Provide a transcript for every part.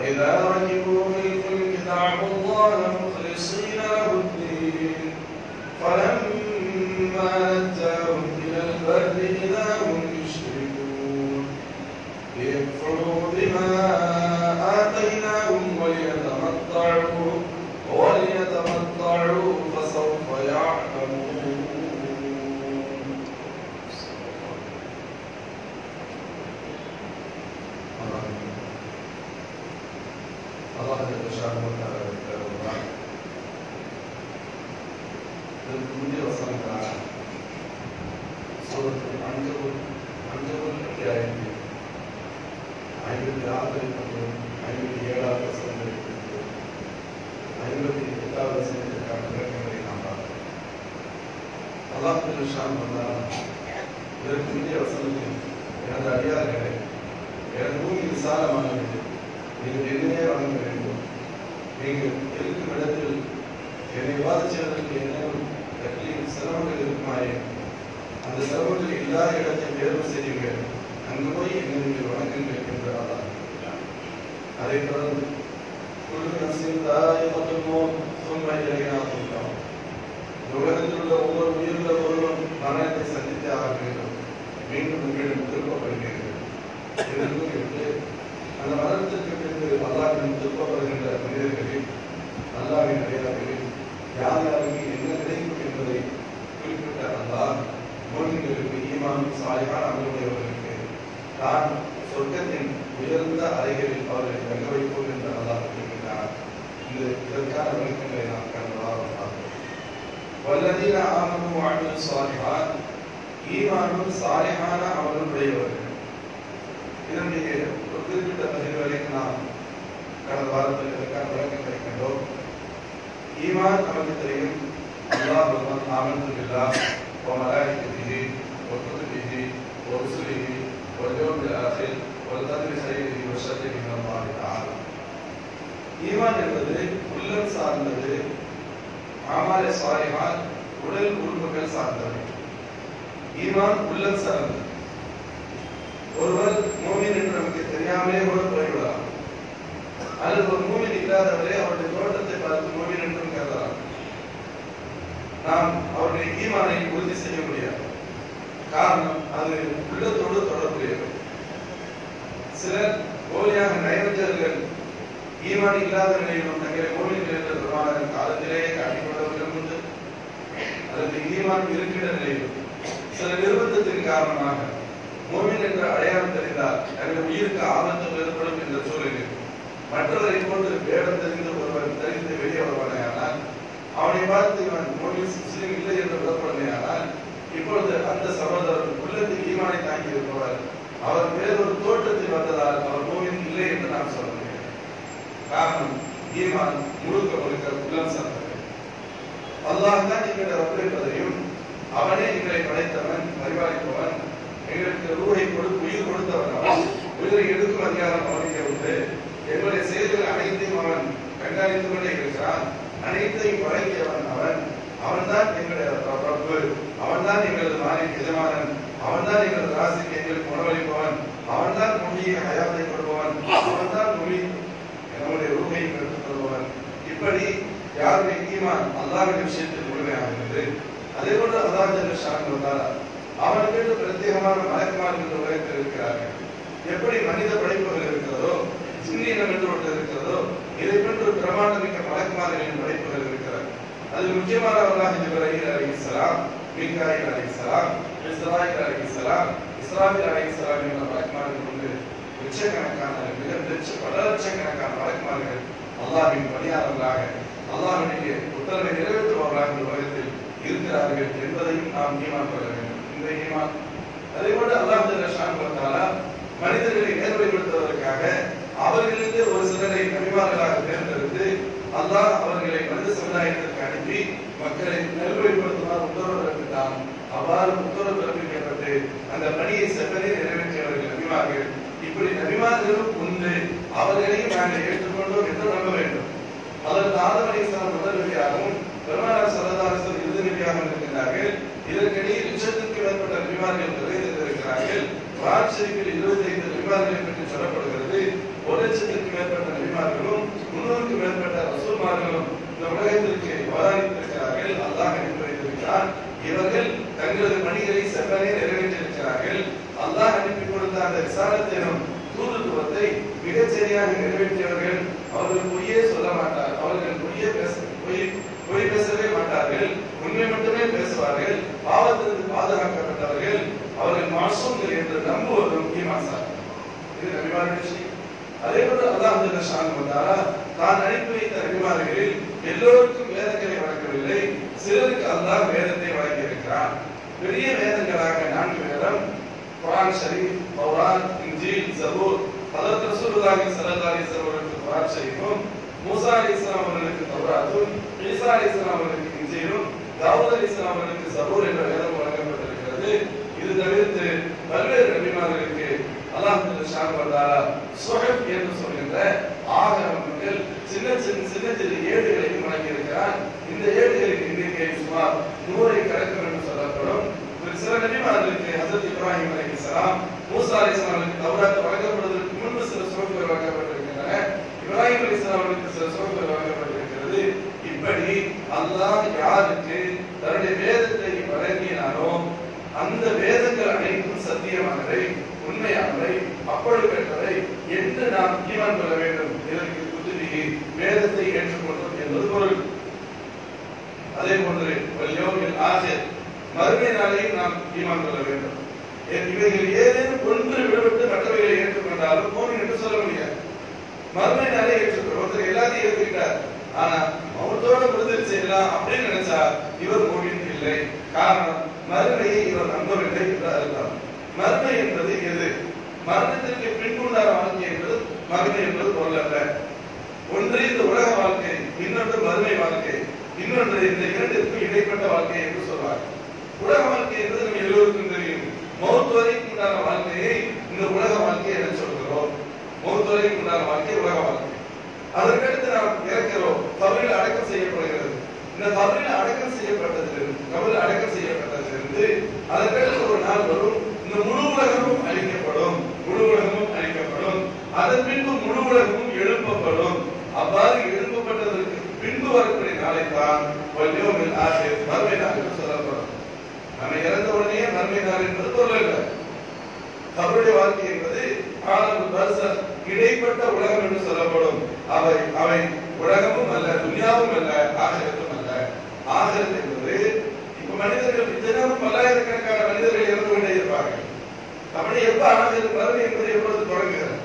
وإذا ركبوا في الفلك دعوا الله مخلصين له الدين فلما نجاهم إلى البر إذا هم يشركون ليكفروا بما آتيناهم وليتمتعوا وليتمتعوا فسوف يعلمون الله جل شانه وتعالى يقول இதற்கு முந்தைய வசனங்களான சூரத்தில் அஞ்சபுல் அஞ்சபுல் அத்தியாயத்தில் ஐம்பத்தி ஆறு மற்றும் ஐம்பத்தி ஏழாவது வசனங்கள் இருக்கிறது ஐம்பத்தி எட்டாவது வசனத்திற்கான விளக்கங்களை நாம் பார்க்கிறோம் அல்லாஹ் ஜல் ஷான் வந்தால் இதற்கு முந்தைய வசனத்தில் எனது அடியார்களே எனது பூமி விசாலமானது நீங்கள் என்னையே வணங்க வேண்டும் நீங்கள் இருக்கும் இடத்தில் என்னை வாதிச்சதற்கு என்னும் தக்கியும் சிரமங்கள் இருக்குமாயே அந்த சிரமங்கள் இல்லாத இடத்தை தேர்வு செய்யுங்கள் அங்கு போய் என்னை நீங்கள் வணங்குங்கள் என்று அல்லாஹ் அதை தொடர்ந்து குழு நசின் தாயமத்துமோ சும்மா இலையா சொல்கிறோம் உலகத்தில் உள்ள ஒவ்வொரு உயிருள்ள ஒருவன் மரணத்தை சந்தித்தே ஆக வேண்டும் மீண்டும் உங்களிடம் திருப்பப்படுகிறீர்கள் என்று கூறிவிட்டு அந்த மரணத்திற்கு பின்பு அல்லாஹிடம் திருப்பப்படுகின்ற மனிதர்களில் அல்லாவின் அடையாளங்களில் யார் யாருக்கு என்ன கிடைக்கும் என்பதை குறிப்பிட்ட அல்லாஹ் மோகின்களுக்கு ஈமான் சாலிகான அமலுடையவர்களுக்கு தான் சொர்க்கத்தின் உயர்ந்த அறைகளில் அவர்களை தங்க வைப்போம் என்று அல்லாஹ் குறிப்பிட்டார் இந்த இதற்கான விளக்கங்களை நாம் கண்டதாக பார்க்கிறோம் வல்லதீன ஆமனு வாழ்வு சாலிஹான் ஈமானும் சாலிஹான அமலுடையவர்கள் இதனுடைய ஒரு குறிப்பிட்ட பதிவுகளை நாம் கடந்த வாரத்தில் இதற்கான விளக்கங்களை கண்டோம் ஈமான் நமக்கு தெரியும் அல்லாஹ் ஒருவன் ஆமந்து பில்லாஹ் وملائكته وكتبه ورسله واليوم الآخر والقدر خيره وشره من الله تعالى ஈமான் என்பது உள்ளம் சார்ந்தது ஆமாலே சாலிஹான் உடல் உறுப்புகள் சார்ந்தது ஈமான் உள்ளம் சார்ந்தது ஒருவர் மூமின் என்று நமக்கு தெரியாமலே கூட போய்விடலாம் அல்லது ஒரு மூமின் இல்லாதவரே அவருடைய தோட்டத்தை பார்த்து மூமின் என்றும் கருதலாம் நாம் அவருடைய ஈமானை உறுதி செய்ய முடியாது காரணம் அது உள்ளத்தோடு தொடர்புடையது சிலர் போலியாக நயவஞ்சர்கள் ஈமான் இல்லாத நிலையிலும் தங்களை மூமின்கள் என்ற பிரமாண காலத்திலேயே காட்டிக்கொண்டவர்களும் உண்டு அல்லது ஈமான் இருக்கின்ற நிலையிலும் சில நிர்பந்தத்தின் காரணமாக மூமின் என்ற அடையாளம் தெரிந்தால் தங்கள் உயிருக்கு ஆபத்து ஏற்படும் என்ற சூழலில் மற்றவரை போன்று வேடம் தெரிந்த ஒருவன் தெரிந்து வெளியே வருவானேயானால் அவனை பார்த்து இவன் மூமின் முஸ்லீம் இல்லை என்று விடப்படுமையானால் இப்பொழுது அந்த சகோதரர் உள்ளத்தில் ஈமானை தாங்கி இருப்பவர் அவர் வேறொரு தோற்றத்தில் வந்ததால் அவர் மூமின் இல்லை என்று நாம் சொல்ல முடியாது காரணம் ஈமான் முழுக்க முழுக்க உள்ளம் சார்ந்தது அல்லாஹ் தான் எங்களை ரப்பு என்பதையும் அவனே எங்களை படைத்தவன் பரிபாலிப்பவன் எங்களுக்கு ரூஹை கொடு உயிர் கொடுத்தவன் அவன் உயிரை எடுக்கும் அதிகாரம் அவனுக்கே உண்டு எங்களுடைய செயல்கள் அனைத்தையும் அவன் கண்காணித்துக் கொண்டே இருக்கிறான் அனைத்தையும் வழங்கியவன் அவன் அவன்தான் எங்களுடைய ரப்பு அவன்தான் எங்களது மாலிக் எஜமானன் அவன்தான் எங்களது ராசிக்கு எங்களுக்கு உணவளிப்பவன் அவன்தான் மொழியை ஹயாத்தை கொடுப்பவன் அவன்தான் மொழி நம்முடைய ரூஹை எடுத்துக் கொள்பவன் இப்படி யாருடைய ஈமான் அல்லாஹ்வின் விஷயத்தில் முழுமையாகிறது அதே போன்று அல்லாஹ் ஜல்ல ஷான் வந்தாரா அவனுக்கு பிரத்யேகமான மலக்குமார்கள் இந்த உலகத்தில் இருக்கிறார்கள் எப்படி மனித படைப்புகள் இருக்கிறதோ சின்னினம் என்று ஒன்று இருக்கிறதோ இதை போன்று பிரமாண்டமிக்க மலக்குமார்களின் படைப்புகள் இருக்கிறது அதில் முக்கியமானவர்களாக ஜிப்ரஹீல் அலைஹிஸ்ஸலாம் மீகாயில் அலைஹிஸ்ஸலாம் இஸ்ராயில் அலைஹிஸ்ஸலாம் இஸ்ராவில் அலைஹிஸ்ஸலாம் என்ற மலக்குமார்கள் உண்டு லட்சக்கணக்கான மிக லட்ச பல லட்சக்கணக்கான மலக்குமார்கள் அல்லாஹ்வின் பணியாளர்களாக அல்லாஹ்வுடைய உத்தரவை நிறைவேற்றுபவர்களாக இந்த உலகத்தில் இருக்கிறார்கள் என்பதையும் நாம் ஈமான் கொள்ள வேண்டும் இந்த ஈமான் அதே போன்று அல்லாஹ் ஜல்ல ஷான் வந்தாலா மனிதர்களை நேர்மைப்படுத்துவதற்காக அவர்களிலிருந்து ஒரு சிலரை நபிமார்களாக தேர்ந்தெடுத்து அல்லாஹ் அவர்களை மனித சமுதாயத்திற்கு அனுப்பி மக்களை நல்வழிப்படுத்துமாறு உத்தரவு பிறப்பித்தான் அவ்வாறு உத்தரவு பிறப்பிக்கப்பட்டு அந்த பணியை செவ்வனே நிறைவேற்றியவர்கள் நபிமார்கள் இப்படி நபிமார்களும் உண்டு அவர்களையும் நாங்கள் ஏற்றுக்கொண்டோம் என்று நம்ப வேண்டும் அதற்கு ஆதம் அலிஸ்லாம் முதல் நபியாகவும் பெருமானார் சரதாரசர் இறுதி நபியாகவும் இருக்கின்றார்கள் இதற்கிடையில் லட்சத்திற்கு மேற்பட்ட நபிமார்கள் நிறைவேற்றிருக்கிறார்கள் குரான் ஷரீஃபில் இருபத்தி ஐந்து நபிமார்களை பற்றி சொல்லப்படுகிறது ஒரு லட்சத்திற்கு மேற்பட்ட மேற்பட்ட நபிமார்களும் முன்னூறுக்கு மேற்பட்ட ரசூல்மார்களும் இந்த உலகத்திற்கு அவதானித்திருக்கிறார்கள் அல்லாஹ் அனுப்பி வைத்திருக்கிறார் இவர்கள் தங்களது பணிகளை செவ்வனே நிறைவேற்றியிருக்கிறார்கள் அல்லாஹ் அனுப்பி கொடுத்த அந்த விசாரத்தினும் தூதுத்துவத்தை மிகச் சரியாக நிறைவேற்றியவர்கள் அவர்கள் பொய்யே சொல்ல மாட்டார் அவர்கள் பொய்யே பேச பொய் பொய் பேசவே மாட்டார்கள் உண்மை மட்டுமே பேசுவார்கள் பாவத்திலிருந்து பாதுகாக்கப்பட்டவர்கள் அவர்கள் மாசூம்கள் என்று நம்புவதும் ஈமான் இது நபிமாருடைய விஷயம் அதே போல அல்லாஹ் ஜல்ல ஷானு வந்தாரா தான் அனுப்பி வைத்த நபிமார்களில் எல்லோருக்கும் வேதங்களை வழங்கவில்லை சிலருக்கு அல்லாஹ் வேதத்தை வழங்கி இருக்கிறான் பெரிய வேதங்களாக நான்கு வேதம் குர்ஆன் ஷரீஃப் தௌராத் இன்ஜீல் ஜபூர் ஹதரத் ரசூலுல்லாஹி ஸல்லல்லாஹு அலைஹி வஸல்லம் அவர்களுக்கு குர்ஆன் ஷரீஃபும் மூசா அலைஹிஸ்ஸலாம் அவர்களுக்கு தௌராத்தும் ஈசா அலைஹிஸ்ஸலாம் அவர்களுக்கு இன்ஜீலும் தாவூத் அலைஹிஸ்ஸலாம் அவர்களுக்கு ஜபூர் என்ற வேதம் வழங்கப்பட்டிருக்கிறது இது தவிர்த்து பல்வேறு நபிமார்களுக்கு அல்லாஹ் ஷான் வந்தாரா சுஹப் என்று சொல்கின்ற ஆகமங்கள் சின்ன சின்ன சின்ன சின்ன ஏடுகளையும் வழங்கியிருக்கிறார் இந்த ஏடுகளின் எண்ணிக்கை சுமார் நூறை கடக்கும் என்று சொல்லப்படும் ஒரு சில நபிமார்களுக்கு ஹசரத் இப்ராஹிம் அலைஹிஸ்ஸலாம் மூசா அலைஹிஸ்ஸலாமுக்கு தௌராத் வழங்கப்படுவதற்கு முன்பு சில சுகங்கள் வழங்கப்பட்டிருக்கின்றன இப்ராஹிம் அலைஹிஸ்ஸலாம் அவர்களுக்கு சில சுகங்கள் வழங்கப்பட்டிருக்கிறது இப்படி அல்லாஹ் யாருக்கு தன்னுடைய வேதத்தை வழங்கினாரோ அந்த வேதங்கள் அனைத்தும் சத்தியமானவை உண்மையானவை அப்பழுக்கற்றவை என்று நாம் ஈமான் கொள்ள வேண்டும் இதற்கு புத்திரிகை வேதத்தை ஏற்றுக்கொண்டோம் என்பது பொருள் அதே போன்று வல்யோகில் ஆசிர் மறுமை நாளையும் நாம் ஈமான் கொள்ள வேண்டும் ஏன் இவைகள் ஏதேனும் ஒன்று விடுபட்டு மற்றவைகளை ஏற்றுக்கொண்டாலும் போன் என்று சொல்ல முடியாது மறுமை நாளை ஏற்றுக்கொள்ள ஒருத்தர் எல்லாத்தையும் ஏற்றுக்கிட்டார் ஆனா மௌத்தோட விடுதல் செய்யலாம் அப்படின்னு நினைச்சா இவர் மோகின் இல்லை காரணம் மறுமையை இவர் நம்பவில்லை என்று அர்த்தம் மறுமை என்பது எது மரணத்திற்கு பின்புண்டான வாழ்க்கை என்பது மறுமை என்பது பொருள் அல்ல ஒன்று இந்த உலக வாழ்க்கை இன்னொன்று மறுமை வாழ்க்கை இன்னொன்று இந்த இரண்டிற்கும் இடைப்பட்ட வாழ்க்கை என்று சொல்வார் உலக வாழ்க்கை என்பது நம்ம எல்லோருக்கும் தெரியும் மௌத் வரைக்கும் உண்டான வாழ்க்கையை இந்த உலக வாழ்க்கை என சொல்கிறோம் மௌத் வரைக்கும் உண்டான வாழ்க்கை உலக வாழ்க்கை அதற்கடுத்து நாம் இறக்கிறோம் கபரில் அடக்கம் செய்யப்படுகிறது இந்த கபரில் அடக்கம் செய்யப்பட்டதிலிருந்து கபரில் அடக்கம் செய்யப்பட்டதிலிருந்து அதற்கடுத்து ஒரு நாள் வரும் இந்த முழு உலகமும் அழிக்கப்படும் முழு உலகமும் அழிக்கப்படும் அதன் பின்பு முழு உலகமும் எழுப்பப்படும் அவ்வாறு எழுப்பப்பட்டதற்கு பின்பு வரக்கூடிய நாளை தான் வல்யோமில் ஆசை மறுமை நாள் என்று சொல்லப்படும் நம்ம இறந்த உடனே மறுமை நாள் என்பது பொருள் இல்லை கபருடைய வாழ்க்கை என்பது ஆனந்த பர்சன் இடைப்பட்ட உலகம் என்று சொல்லப்படும் அவை அவை உலகமும் அல்ல துனியாவும் அல்ல ஆகரத்தும் அல்ல ஆகரத் என்பது இப்ப மனிதர்கள் தினமும் பல்லாயிரக்கணக்கான மனிதர்கள் இறந்து கொண்டே இருப்பார்கள் அப்படி எப்ப ஆகரத் மறுமை என்பது எப்பொழுது தொடங்குகிறது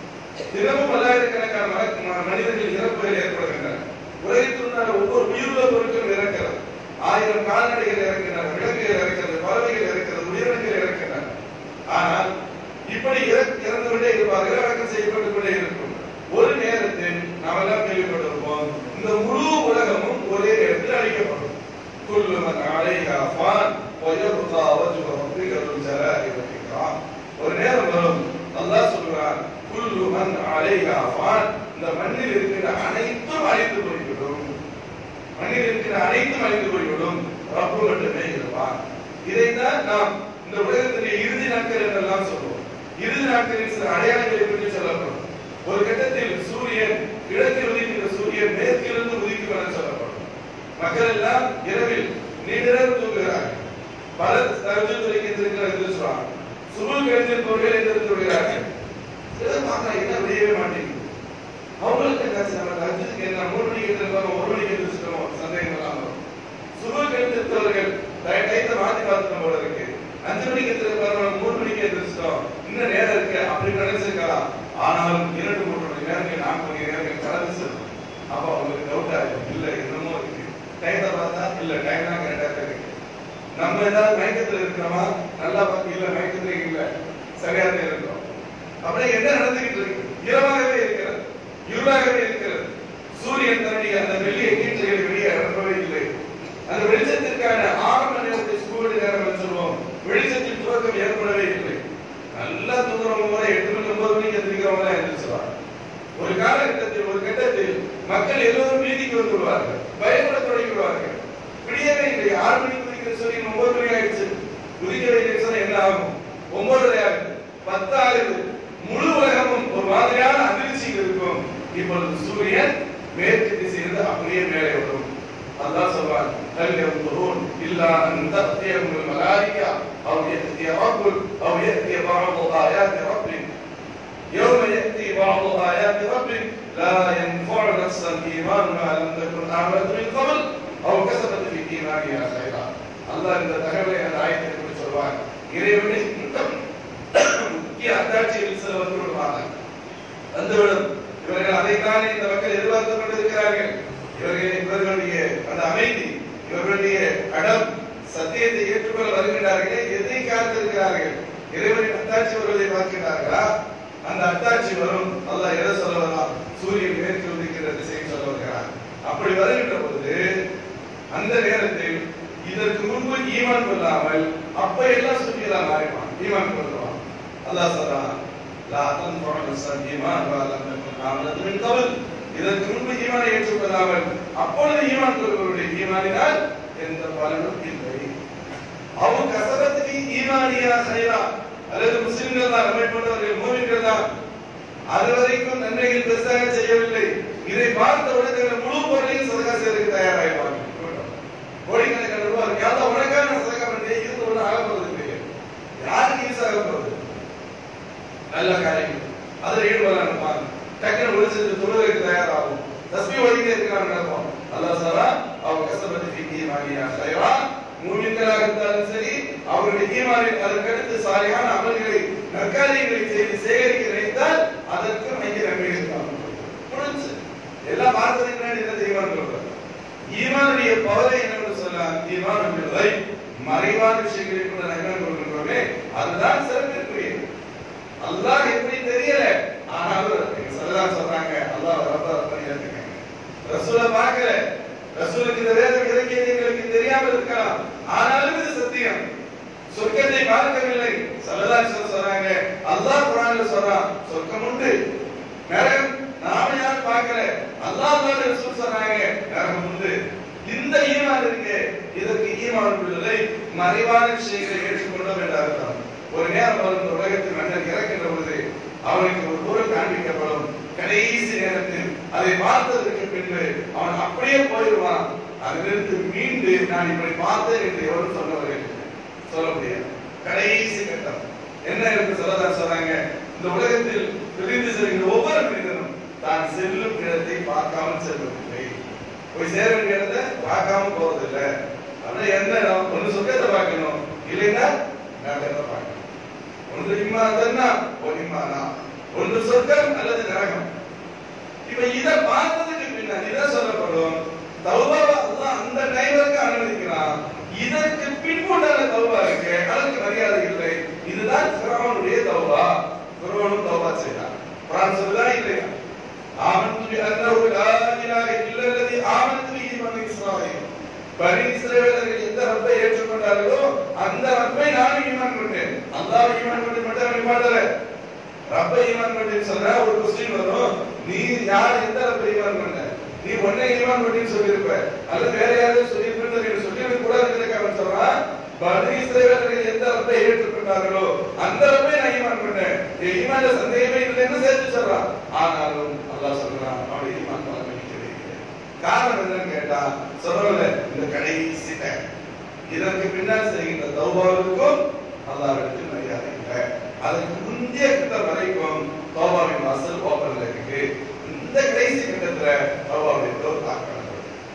தினமும் பல்லாயிரக்கணக்கான மன- ம- மனிதர்கள் இறப்புகள் ஏற்படுகின்றன உலகத்தில் உள்ள ஒவ்வொரு உயிருள்ள பொருட்களும் இறக்கிறது ஆயிரம் கால்நடைகள் இறக்கின்றன விலங்குகள் இறக்கிறது பறவைகள் இறக்கிறது உயிரினங்கள் இறக்கின்றன ஆனால் இப்படி இற- இறந்து கொண்டே இருப்பார்கள் அடக்கம் செய்யப்பட்டு கொண்டே இருக்கும் ஒரு நேரத்தில் நாம் எல்லாம் கேள்விப்பட்டிருப்போம் இந்த முழு உலகமும் ஒரே நேரத்தில் அழிக்கப்படும் குல்லு மன் அலைஹா ஃபான் வயபுகா வஜ்ஹு ரப்பிக துல் ஜலாலி வல் இக்ராம் ஒரு நேரம் வரும் அல்லாஹ் சொல்றான் குல்லு மன் அலைஹா ஃபான் இந்த மண்ணில் இருக்கிற அனைத்தும் அழிந்து போய்விடும் மண்ணில் இருக்கிற அனைத்தும் அழிந்து போய்விடும் ரப்பு மட்டுமே இருப்பான் இதைத்தான் நாம் இந்த உலகத்திலே இறுதி நாட்கள் என்றெல்லாம் சொல்லுவோம் இறுதி நாட்களின் சில அடையாளங்களை பற்றி சொல்லப்படும் ஒரு கட்டத்தில் சூரியன் கிழக்கில் உதிக்கிற சூரியன் மேற்கிலிருந்து உதிக்கும் என சொல்லப்படும் மக்கள் எல்லாம் இரவில் நீண்டிரவு தூங்குகிறார்கள் பலர் தரஜு துறைக்கு எந்திருக்கிறாங்க சுபு எழுந்திருப்பவர்கள் எந்திருந்து விடுகிறார்கள் சிலர் பார்த்தா என்ன விடையவே மாட்டேங்குது அவங்களுக்கு என்ன நம்ம தரஜுக்கு என்ன மூணு மணிக்கு எந்திருப்பாங்க ஒரு மணிக்கு எந்திரிச்சிட்டோம் சந்தேகம் எல்லாம் வரும் சுபு எழுந்திருப்பவர்கள் டைத்தை மாத்தி பார்த்துட்டோம் போல இருக்கு அஞ்சு மணிக்கு எந்திருப்பாங்க மூணு மணிக்கு எந்திரிச்சிட்டோம் இன்னும் நேரம் இருக்கு அப்படி நினைச்சிருக்கலாம் ஆனாலும் இரண்டு மூன்று மணி நேரங்கள் நான்கு மணி நேரங்கள் கடந்து செல்லும் அப்ப அவங்களுக்கு டவுட் ஆகும் இல்ல என்னமோ இருக்கு டைத்தை பார்த்தா இல்ல டைம் தான் கரெக்டா இருக்கு நம்ம ஏதாவது மயக்கத்துல இருக்கிறோமா நல்லா பார்த்து இல்ல மயக்கத்துல இல்ல சரியா தான் இருக்கிறோம் அப்படியே என்ன நடந்துகிட்டு இருக்கு இரவாகவே இருக்கிறது இருளாகவே இருக்கிறது சூரியன் தன்னுடைய அந்த வெள்ளியை கீற்றுகளை வெளியே அனுப்பவே இல்லை அந்த வெளிச்சத்திற்கான ஆரம்ப நேரத்தை சூரிய நேரம் என்று சொல்லுவோம் வெளிச்சத்தின் துவக்கம் ஏற்படவே இல்லை நல்லா தூங்குறவங்க கூட எட்டு மணி ஒன்பது மணிக்கு எந்திரிக்கிறவங்க எந்திரிச்சுவாங்க ஒரு காலகட்டத்தில் ஒரு கட்டத்தில் மக்கள் எல்லோரும் வீதிக்கு வந்து விடுவார்கள் பயப்பட தொடங்கி விடுவார்கள் விடியவே இல்லை ஆறு மணிக்கு குதிக்கிற சூரியன் ஒன்பது மணி ஆயிடுச்சு குதிக்கவே இல்லை சொன்னா என்ன ஆகும் ஒன்பதரை ஆகுது பத்து ஆகுது முழு உலகமும் ஒரு மாதிரியான அதிர்ச்சி இருக்கும் இப்பொழுது சூரியன் மேற்கு திசையிலிருந்து அப்படியே மேலே வரும் அல்லாஹ் சொல்றான் هل ينظرون إلا أن تأتيهم الملائكة أو يأتي ربك أو يأتي بعض آيات ربك يوم يأتي بعض آيات ربك لا ينفع نفسا إيمانها لم تكن آمنت من قبل أو كسبت في إيمانها خيرا الله இந்த தகவலை அந்த ஆயத்தை குறித்து சொல்வார் இறைவனை முக்கிய அத்தாட்சியில் சில வந்து விடுவாங்க வந்துவிடும் இவர்கள் அதைத்தானே இந்த மக்கள் எதிர்பார்த்துக் கொண்டிருக்கிறார்கள் இவர்கள் இவர்களுடைய அந்த அமைதி இவர்களுடைய அடம் சத்தியத்தை ஏற்றுக்கொள்ள வருகிறார்களே எதை காத்திருக்கிறார்கள் இறைவனின் அத்தாட்சி வருவதை பார்க்கிறார்களா அந்த அத்தாட்சி வரும் அல்லாஹ் எதை சொல்ல வரலாம் சூரியன் மேற்கு உதிக்கிற திசையை சொல்ல வருகிறார் அப்படி வருகின்ற பொழுது அந்த நேரத்தில் இதற்கு முன்பு ஈமான் கொள்ளாமல் அப்ப எல்லாம் சூரியலா மாறிவான் ஈமான் கொள்ளுவான் அல்லாஹ் சொல்றான் லா தன்ஃபஉ நஃப்ஸன் ஈமானுஹா லம் தகுன் ஆமனத் மின் கபல் இதற்கு முன்பு ஈமானை ஏற்றுக்கொள்ளாமல் அப்பொழுது ஈமான் கொள்பவருடைய ஈமானினால் எந்த பலனும் இல்லை அவன் கசரத்துக்கு ஈமானியா செய்யறா அல்லது முஸ்லிம்கள் தான் நம்மை போன்றவர்கள் மூவிகள் தான் அது வரைக்கும் நன்மைகள் பெருசாக செய்யவில்லை இதை பார்த்த உடனே முழு பொருளையும் சதகா செய்யறதுக்கு தயாராகிடுவாங்க கோடிக்கணக்கான ரூபாய் இருக்கு அதான் உனக்காக நான் சதகா பண்ணேன் இது ஒண்ணு ஆக போறது இல்லை யாருக்கு யூஸ் ஆக போகுது நல்ல காரியங்கள் அதுல ஈடுபடலாம்ப்பா டக்குனு முடிச்சது தொழுகைக்கு தயாராகும் தஸ்மி ஒதுக்கி இருக்கிறாங்க நினைப்போம் அல்லாஹ் சொல்றா அவங்க கஷ்டப்பட்டு ஃபிக்கி மாகியா சைவா மூமின்களாக இருந்தாலும் சரி அவருடைய ஈமானில் அதற்கடுத்து சாலையான அமல்களை நற்காரியங்களை செய்து சேகரிக்க நினைத்தால் அதற்கு மைய நன்மை இருக்கலாம் முடிஞ்சு எல்லாம் பார்த்ததுக்கு முன்னாடி என்ன ஈமான் சொல்றாரு ஈமானுடைய பவரை என்னன்னு சொல்லலாம் ஈமான் என்பதை மறைவான விஷயங்களை கூட நகரம் கொள்கின்றோமே அதுதான் சிறப்பிற்குரியது அல்லாஹ் எப்படி தெரியல ஆனாலும் எங்க சல்லல்லாஹு சொல்றாங்க அல்லாஹ் ரப்ப ரப்ப ஏத்துக்கங்க ரசூலை பார்க்கல ரசூலுக்கு இந்த வேதம் இறக்கியது எங்களுக்கு தெரியாமல் இருக்கலாம் ஆனாலும் இது சத்தியம் சொர்க்கத்தை பார்க்கவில்லை சல்லல்லாஹு அலைஹி வஸல்லம் சொல்றாங்க அல்லாஹ் குர்ஆன்ல சொல்றான் சொர்க்கம் உண்டு நரகம் நாம யாரும் பார்க்கல அல்லாஹ் தான் ரசூல் சொல்றாங்க நரகம் உண்டு இந்த ஈமான் இருக்கு இதற்கு ஈமான் உள்ளதை மறைவான விஷயங்களை ஏற்றுக்கொண்டோம் என்று அர்த்தம் ஒரு நேரம் வரும் இந்த உலகத்தில் மன்னன் இறக்கின்ற பொழுது அவனுக்கு ஒரு பொருள் காண்பிக்கப்படும் கடைசி நேரத்தில் அதை பார்த்ததற்கு பின்பு அவன் அப்படியே போயிடுவான் அதிலிருந்து மீண்டு நான் இப்படி பார்த்தேன் என்று எவரும் சொன்னவர்கள் சொல்ல முடியாது கடைசி கட்டம் என்ன என்று சொல்லதான் சொல்றாங்க இந்த உலகத்தில் பிரிந்து செல்கின்ற ஒவ்வொரு மனிதனும் தான் செல்லும் இடத்தை பார்க்காமல் செல்வதில்லை போய் சேர வேண்டிய இடத்தை பார்க்காம போவதில்லை அப்படின்னா என்ன இடம்? ஒண்ணு சொர்க்கத்தை பார்க்கணும் இல்லைன்னா நரகத்தை பார்க்கணும் ஒன்று இம்மாதன்னா ஒரு இம்மானா ஒன்று சொர்க்கம் அல்லது நரகம் இப்ப இத பார்த்ததுக்கு பின்னாடி இத சொல்லப்படும் தௌபாவை அல்லாஹ் அந்த டைமுக்கு அனுமதிக்கிறான் இதற்கு பின்புண்டான தௌபா இருக்கு அதற்கு மரியாதை இல்லை இதுதான் ஃபிரௌனுடைய தௌபா ஃபிரௌனும் தௌபா செய்தான் குர்ஆன் சொல்லுதா இல்லையா ஆமன்து பி அன்னஹு லா இலாஹ இல்ல அல்லதி ஆமன்து பிஹி பனு இஸ்ராயீல் பனி இஸ்ரவேலர்கள் எந்த ரப்பை ஏற்றுக்கொண்டார்களோ அந்த ரப்பை நானும் ஈமான் கொண்டேன் அல்லாஹ் ஈமான் கொண்டு மட்டும் நிப்பாட்டல ரப்பை ஈமான் கொண்டேன்னு சொன்னா ஒரு கொஸ்டின் வரும் நீ யார் எந்த ரப்பை ஈமான் கொண்ட நீ ஒன்னே ஈமான் கொண்டேன்னு சொல்லியிருப்ப அல்லது வேற யாராவது சொல்லியிருப்பேன்னு சொல்லி கூட இருக்கிறதுக்கு அவன் சொல்றான் பனி இஸ்ரவேலர்கள் எந்த ரப்பை ஏற்றுக்கொண்டார்களோ அந்த ரப்பை நான் ஈமான் கொண்டேன் என் ஈமான்ல சந்தேகமே இல்லைன்னு சேர்த்து சொல்றான் ஆனாலும் அல்லாஹ் சொல்றான் அவனுடைய ஈமான் பலம் இல்லை காரணம் என்னன்னு கேட்டா சொல்றல இந்த கடைசி டைம் இதற்கு பின்னால் செய்கின்ற தௌபாவுக்கும் அல்லாஹ்விடத்தில் மரியாதை இல்லை அதுக்கு முந்தைய கட்டம் வரைக்கும் தௌபாவின் வாசல் ஓப்பன்ல இருக்கு இந்த கடைசி கட்டத்துல தௌபாவுடைய டோர் தாக்கப்படுது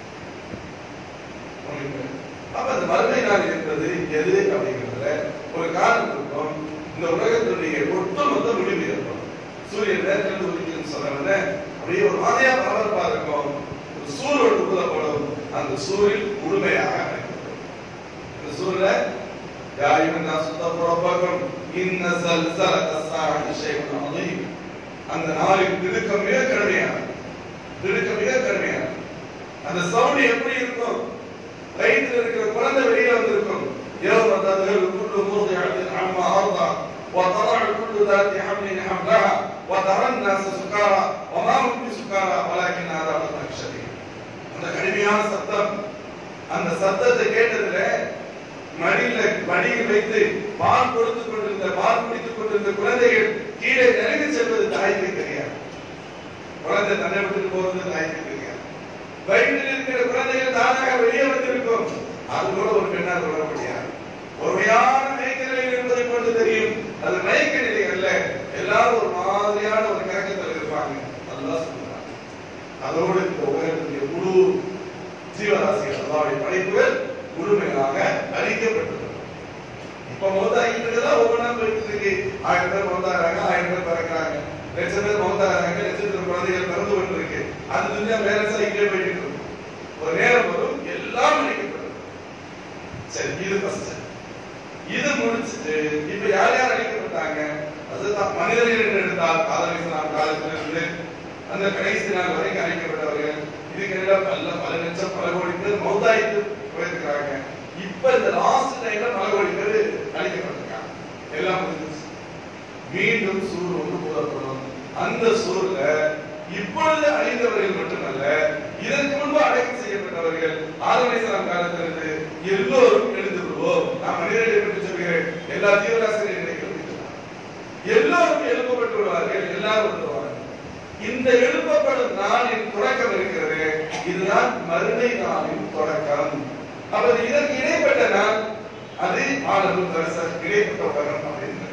அப்ப அந்த மறுமை நாள் என்பது எது அப்படிங்கிறதுல ஒரு காலம் இருக்கும் இந்த உலகத்தினுடைய ஒட்டுமொத்த முடிவு ஏற்படும் சூரியன் நேரத்தில் உதிக்குதுன்னு சொன்ன அப்படியே ஒரு மாதிரியா பரபரப்பா இருக்கும் ஒரு சூர் ஒன்று ஊதப்படும் அந்த சூரில் முழுமையாக அடைக்கப்படும் இந்த சூரில் يا أيها الناس اتقوا ربكم إن زلزلة الساعة شيء عظيم அந்த நாளின் திடுக்கம் மிக கடுமையான திடுக்கம் மிக கடுமையான அந்த சவுண்ட் எப்படி இருக்கும் வயிற்றில் இருக்கிற குழந்தை வெளியில வந்திருக்கும் يوم تذهل كل مرضعة عما أرضع وتضع كل ذات حمل حملها وترى الناس سكارى وما هم بسكارى ولكن عذاب الله شديد அந்த கடுமையான சத்தம் அந்த சத்தத்தை கேட்டதுல மடியில மடியில் வைத்து பால் கொடுத்துக் கொண்டிருந்த பால் குடித்துக் கொண்டிருந்த குழந்தைகள் கீழே நெருங்கி செல்வது தாய்க்கு தெரியாது குழந்தை தன்னை விட்டு போறது தாய்க்கு தெரியாது வயிற்றில் இருக்கிற குழந்தைகள் தானாக வெளியே வந்திருக்கும் அது கூட ஒரு பெண்ணால் உணர முடியாது ஒருமையான மயக்க நிலையில் இருப்பதை கொண்டு தெரியும் அது மயக்க நிலை அல்ல எல்லாரும் ஒரு மாதிரியான ஒரு கரக்கத்தில் இருப்பாங்க நல்லா சொல்றாங்க அதோடு இந்த உலகத்துடைய முழு ஜீவராசிகள் அல்லாவுடைய படைப்புகள் முழுமையாக அழிக்கப்பட்டுள்ளது இப்ப மௌத்தாகிட்டு தான் ஒவ்வொன்றா போயிட்டு இருக்கு ஆயிரம் பேர் மௌத்தாகிறாங்க ஆயிரம் பேர் பிறக்கிறாங்க லட்சம் பேர் மௌத்தாகிறாங்க லட்சத்திற்கு குழந்தைகள் பிறந்து கொண்டு இருக்கு அது துணியா வேற சைக்கிளே போயிட்டு இருக்கு ஒரு நேரம் வரும் எல்லாம் அழிக்கப்படும் சரி இது ஃபர்ஸ்ட் இது முடிச்சுட்டு இப்ப யார் யார் அழிக்கப்பட்டாங்க அதுதான் மனிதர்கள் என்று எடுத்தால் காதலிஸ்லாம் காலத்திலிருந்து அந்த கடைசி நாள் வரைக்கும் அழைக்கப்பட்டவர்கள் இதுக்கிடையில பல பல லட்சம் பல கோடி பேர் மௌதாயித்து போயிருக்கிறாங்க இப்ப இந்த லாஸ்ட் டைம்ல பல கோடி பேர் அழைக்கப்பட்டிருக்காங்க எல்லாம் முடிஞ்சிச்சு மீண்டும் சூர் ஒன்று போடப்படும் அந்த சூர்ல இப்பொழுது அழிந்தவர்கள் மட்டுமல்ல இதற்கு முன்பு அடக்கம் செய்யப்பட்டவர்கள் ஆதமேஸ்வரம் காலத்திலிருந்து எல்லோரும் எழுந்து விடுவோம் நான் மனிதர்களை பற்றி சொல்கிறேன் எல்லா தீவிராசிரியர் நினைக்கிறது எல்லோரும் எழுப்பப்பட்டு விடுவார்கள் எல்லாரும் வருவார்கள் இந்த எழுப்பப்படும் நாளின் தொடக்கம் இருக்கிறது இதுதான் மறுமை நாளின் தொடக்கம் அப்ப இதற்கு இடைப்பட்ட நாள் அது ஆடலும் தரிசனம் இடைப்பட்ட உலகம் அப்படின்றது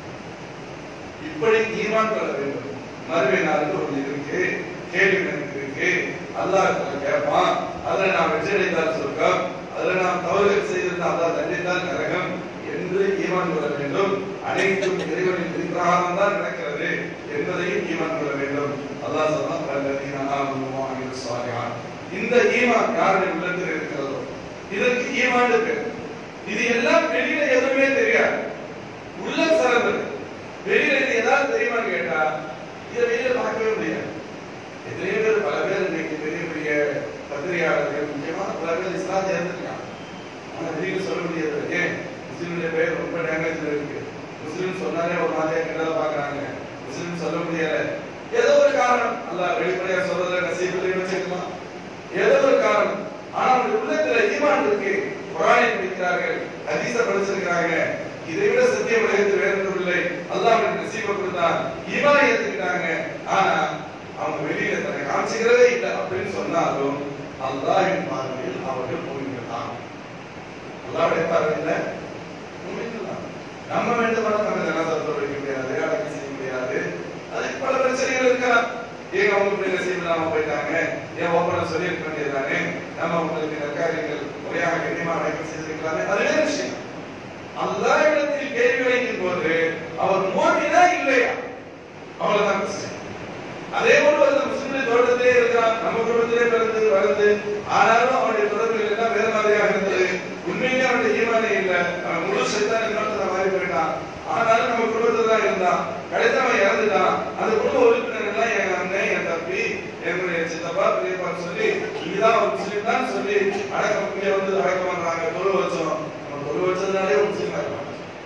இப்படி ஈமான் கொள்ள வேண்டும் மறுமை நாளுக்கு ஒன்று இருக்கு கேள்வி எனக்கு இருக்கு அல்லாஹ் கேட்பான் அதுல நாம் வெற்றி அடைந்தால் சொர்க்கம் அதுல நாம் தவறுகள் செய்திருந்தால் அல்லாஹ் தண்டித்தால் நரகம் என்று ஈமான் கொள்ள வேண்டும் அனைத்தும் இறைவனின் விதிப்பிரகாரம் தான் நடக்கிறது என்பதையும் ஈமான் கொள்ள வேண்டும் அல்லாஹ் சொன்னான் "வல்லதீன ஆமனு வஅமிலு ஸாலிஹாத்." இந்த ஈமான் யாருடைய உள்ளத்தில் இருக்கிறதோ இதற்கு ஈமான் பேர் இது எல்லாம் வெளியில எதுவுமே தெரியாது உள்ளம் சார்ந்தது வெளியில இது ஏதாவது தெரியுமான்னு கேட்டா இதை வெளியில பார்க்கவே முடியாது எத்தனையோ பேர் பல பேர் இன்னைக்கு பெரிய பெரிய பத்திரிகையாளர்கள் முக்கியமா பல பேர் இஸ்லாம் சேர்ந்துருக்காங்க ஆனா வெளியில சொல்ல முடியாது ஏன் முஸ்லீமுடைய பேர் ரொம்ப டேமேஜ்ல இருக்கு முஸ்லீம் சொன்னாலே ஒரு மாதிரியா கிண்டல பாக்குறாங்க முஸ்லீம் சொல்ல முடியல ஏதோ ஒரு காரணம் அல்லாஹ் வெளிப்படையா சொல்றதுல நசீபில் வச்சுக்கலாம் ஏதோ ஒரு காரணம் ஆனா அவங்க உள்ளத்துல ஈமான் இருக்கு குரானை படிக்கிறார்கள் ஹதீஸ படிச்சிருக்கிறாங்க இதை விட சத்தியம் உலகத்தில் வேற ஒன்றும் இல்லை அல்லாஹ் அவனுக்கு நசீபை கொடுத்தான் ஈமானை ஏத்துக்கிட்டாங்க ஆனா அவங்க வெளியில தன்னை காமிச்சுக்கிறதே இல்லை அப்படின்னு சொன்னாலும் அல்லாஹ்வின் பார்வையில் அவர்கள் மூமின்கள் தான் அல்லாஹ்வுடைய பார்வையில் மூமின்கள் தான் நம்ம வேண்டுமானால் நம்ம ஜனாதத்தில் வைக்க முடியாது அடக்கம் செய்ய முடியாது அதுக்கு பல பிரச்சனைகள் இருக்கலாம் ஏன் அவங்க பிள்ளைங்க செய்யலாம போயிட்டாங்க ஏன் ஓப்பனா சொல்லி இருக்க வேண்டியதானே நம்ம அவங்களுக்கு நற்காரியங்கள் முறையாக கண்ணியமா அடக்கம் செய்திருக்கலாமே அது வேற விஷயம் அல்லாஹ்விடத்தில் கேள்வி வைக்கும் போது அவர் மோதினா இல்லையா அவ்வளவுதான் பிரச்சனை அதே போல அந்த முஸ்லிம்கள் தோட்டத்திலே இருக்கிறான் நம்ம குடும்பத்திலே பிறந்து வளர்ந்து ஆனாலும் அவனுடைய தொடர்புகள் எல்லாம் வேற மாதிரியாக இருந்தது உண்மையிலே அவனுடைய ஈமானே இல்ல அவன் முழு சைத்தான் இன்னொருத்தர மாதிரி போயிட்டான் ஆனாலும் நம்ம குடும்பத்துல தான் இருந்தான் கடைசி அவன் இறந்துட்டான் அந்த குடும்ப உறுப்பினர் எல்லாம் என் அண்ணன் என் தம்பி என்னுடைய சித்தப்பா பெரியப்பான்னு சொல்லி இதுதான் ஒரு முஸ்லீம் தான் சொல்லி அடக்கம் இங்க வந்து அடக்கம் பண்றாங்க தொழு வச்சோம் நம்ம தொழு வச்சதுனாலே ஒரு முஸ்லீம் ஆயிடுவாங்க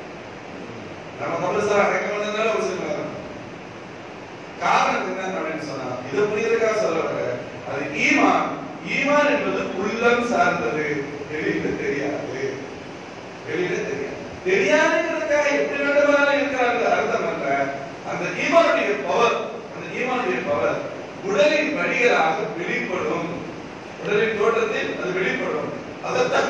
நம்ம கபிலஸ்தான் அடக்கம் பண்ணதுனால முஸ்லீம் ஆயிடுவாங்க காரணம் என்ன அப்படின்னு சொன்னா இது புரியுறதுக்காக சொல்ல வர அது ஈமான் ஈமான் என்பது உள்ளம் சார்ந்தது வெளியில தெரியாது வெளியில தெரியாது தெரியாதுங்கிறதுக்காக எப்படி வேண்டுமானாலும் இருக்கிறாங்க அர்த்தம் அல்ல அந்த ஈமானுடைய பவர் அந்த ஈமானுடைய பவர் உடலின் வழிகளாக வெளிப்படும் உடலின் தோற்றத்தில் அது வெளிப்படும் அதைத்தான்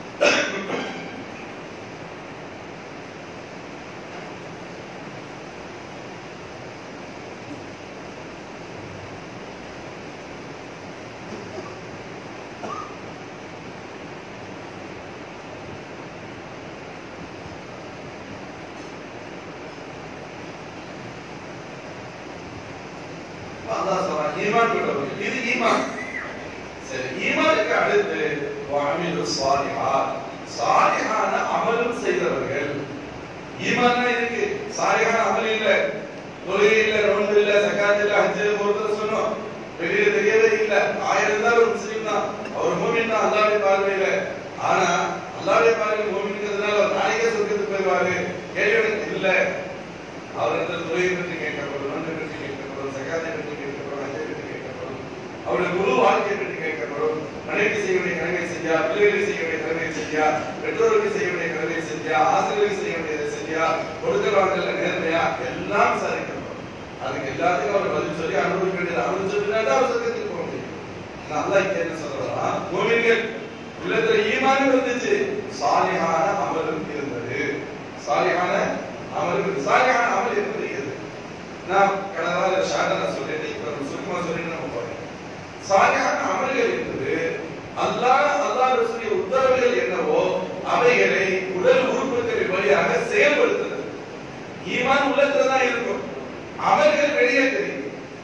அல்லாஹ் சொல்றான் ஈமான் கொண்டவர்கள் இது ஈமான் சரி ஈமானுக்கு அடுத்து வஅமிலு ஸாலிஹாத் சாலிஹான அமலும் செய்தவர்கள் ஈமான் இருக்கு சாலிஹான அமல் இல்ல தொழுகை இல்ல நோன்பு இல்ல சக்காத் இல்ல ஹஜ் ஒருத்தர் சொன்னோம் வெளியில தெரியவே இல்ல ஆயிரம் தான் ஒரு முஸ்லீம் தான் அவர் மூமின் தான் அல்லாஹ்வுடைய பார்வையில ஆனா அல்லாஹ்வுடைய பார்வையில் மூமின்ங்கிறதுனால அவர் நாளைக்கே சொர்க்கத்துக்கு போயிடுவாரு கேள்வி இல்ல அவரிடத்தில் துறையை பற்றி கேட்கப்படும் நன்மை பற்றி கேட்கப்படும் சகாத்தை பற்றி கேட்கப்படும் அஞ்சை பற்றி கேட்கப்படும் அவருடைய குரு வாழ்க்கை பற்றி கேட்கப்படும் மனைவி செய்ய வேண்டிய கடமை செஞ்சா பிள்ளைகளுக்கு செய்ய வேண்டிய கடமை செஞ்சா பெற்றோருக்கு செய்ய வேண்டிய கடமை செஞ்சா ஆசிரியர்களுக்கு செய்ய வேண்டியதை செஞ்சா கொடுக்கல் வாங்கல நேர்மையா எல்லாம் விசாரிக்கப்படும் அதுக்கு எல்லாத்துக்கும் அவர் பதில் சொல்லி அனுபவிக்க வேண்டியது அனுபவிச்சதுனா தான் அவர் சொர்க்கத்துக்கு போக முடியும் ஆனா அல்லாஹ் இங்க என்ன சொல்றான் மூமின்கள் உள்ளத்துல ஈமான் இருந்துச்சு சாலிஹான அமலும் இருந்தது சாலிஹான அமல் இருந்தது சாலிஹான அமல் என்பது எது நான் கடந்த வார ஷார்ட்டா நான் சொல்லிட்டேன் இப்ப நம்ம சுருக்கமா சொல்லிட்டு நம்ம போறோம் சாலிஹான அமல்கள் என்பது அல்லாஹ் அல்லாஹ் ரசூலுடைய உத்தரவுகள் என்னவோ அவைகளை உடல் உறுப்புகளின் வழியாக செயல்படுத்துறது ஈமான் உள்ளத்துல தான் இருக்கும் அமல்கள் வெளியே தெரியும்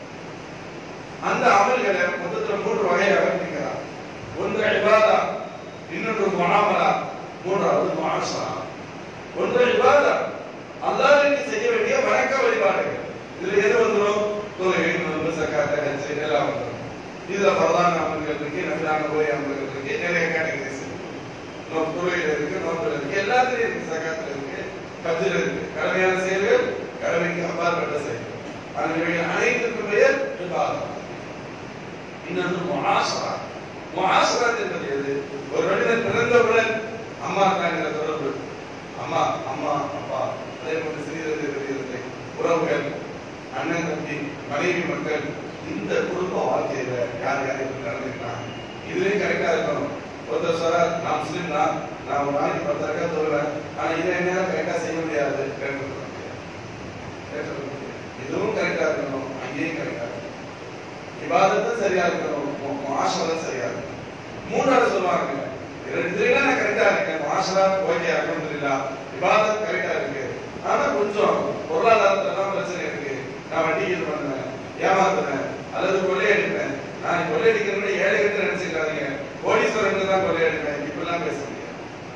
அந்த அமல்களை மொத்தத்துல மூன்று வகையாக பிரிக்கிறார் ஒன்று இபாதா இன்னொன்று முஆமலா மூன்றாவது முஆஷரா ஒன்று இபாதா அல்லாஹ்வுக்கு செய்ய வேண்டிய வணக்க வழிபாடுகள் இதுல எது வந்துரும் தொழுகை நோன்பு சக்காத் ஹஜ் எல்லாம் வந்துரும் இதுல பிரதான அமல்கள் இருக்கு நபிலான போய் அமல்கள் இருக்கு நிறைய கேட்டகரிஸ் நோன்பு தொழுகையில இருக்கு நோன்புல இருக்கு எல்லாத்துலயும் இருக்கு சக்காத்துல இருக்கு ஹஜ்ல இருக்கு கடமையான செயல்கள் கடமைக்கு அப்பாற்பட்ட செயல்கள் அதனுடைய அனைத்துக்கும் பெயர் இபாதா இன்னொன்று முஆஷரா முஆஷரா என்பது எது ஒரு மனிதன் பிறந்தவுடன் அம்மா தாங்கிற தொடர்பு அம்மா அம்மா அப்பா அதே போன்று சிறியது பெரியது உறவுகள் அண்ணன் தம்பி மனைவி மக்கள் இந்த குடும்ப வாழ்க்கையில யார் யார் எப்படி நடந்துக்கிறாங்க இதுலயும் கரெக்டா இருக்கணும் ஒருத்தர் சொல்ற நான் முஸ்லீம் தான் நான் ஒரு நாளைக்கு பத்து ரக்கா தொழுவேன் ஆனா இதை என்னால கரெக்டா செய்ய முடியாது கேட்க முடியாது. இதுவும் கரெக்டா இருக்கணும் அங்கேயும் கரெக்டா இருக்கணும் இபாதத்தும் சரியா இருக்கணும் மாஷரம் சரியா இருக்கணும் மூணாவது சொல்லுவாங்க இதுல நான் கரெக்டா இருக்கேன் மாஷரா ஓகே அல்ஹம்துலில்லாஹ் இபாதத் கரெக்டா இருக்கு ஆனா கொஞ்சம் பொருளாதாரத்துல தான் பிரச்சனை இருக்கு நான் வட்டி இது பண்ணுவேன் ஏமாத்துறேன் அல்லது கொள்ளையடிப்பேன் நான் கொள்ளையடிக்கிறேன் ஏழை கிட்ட நினைச்சுக்காதீங்க கோடீஸ்வரன் தான் கொள்ளையடிப்பேன் இப்படிலாம் பேச முடியாது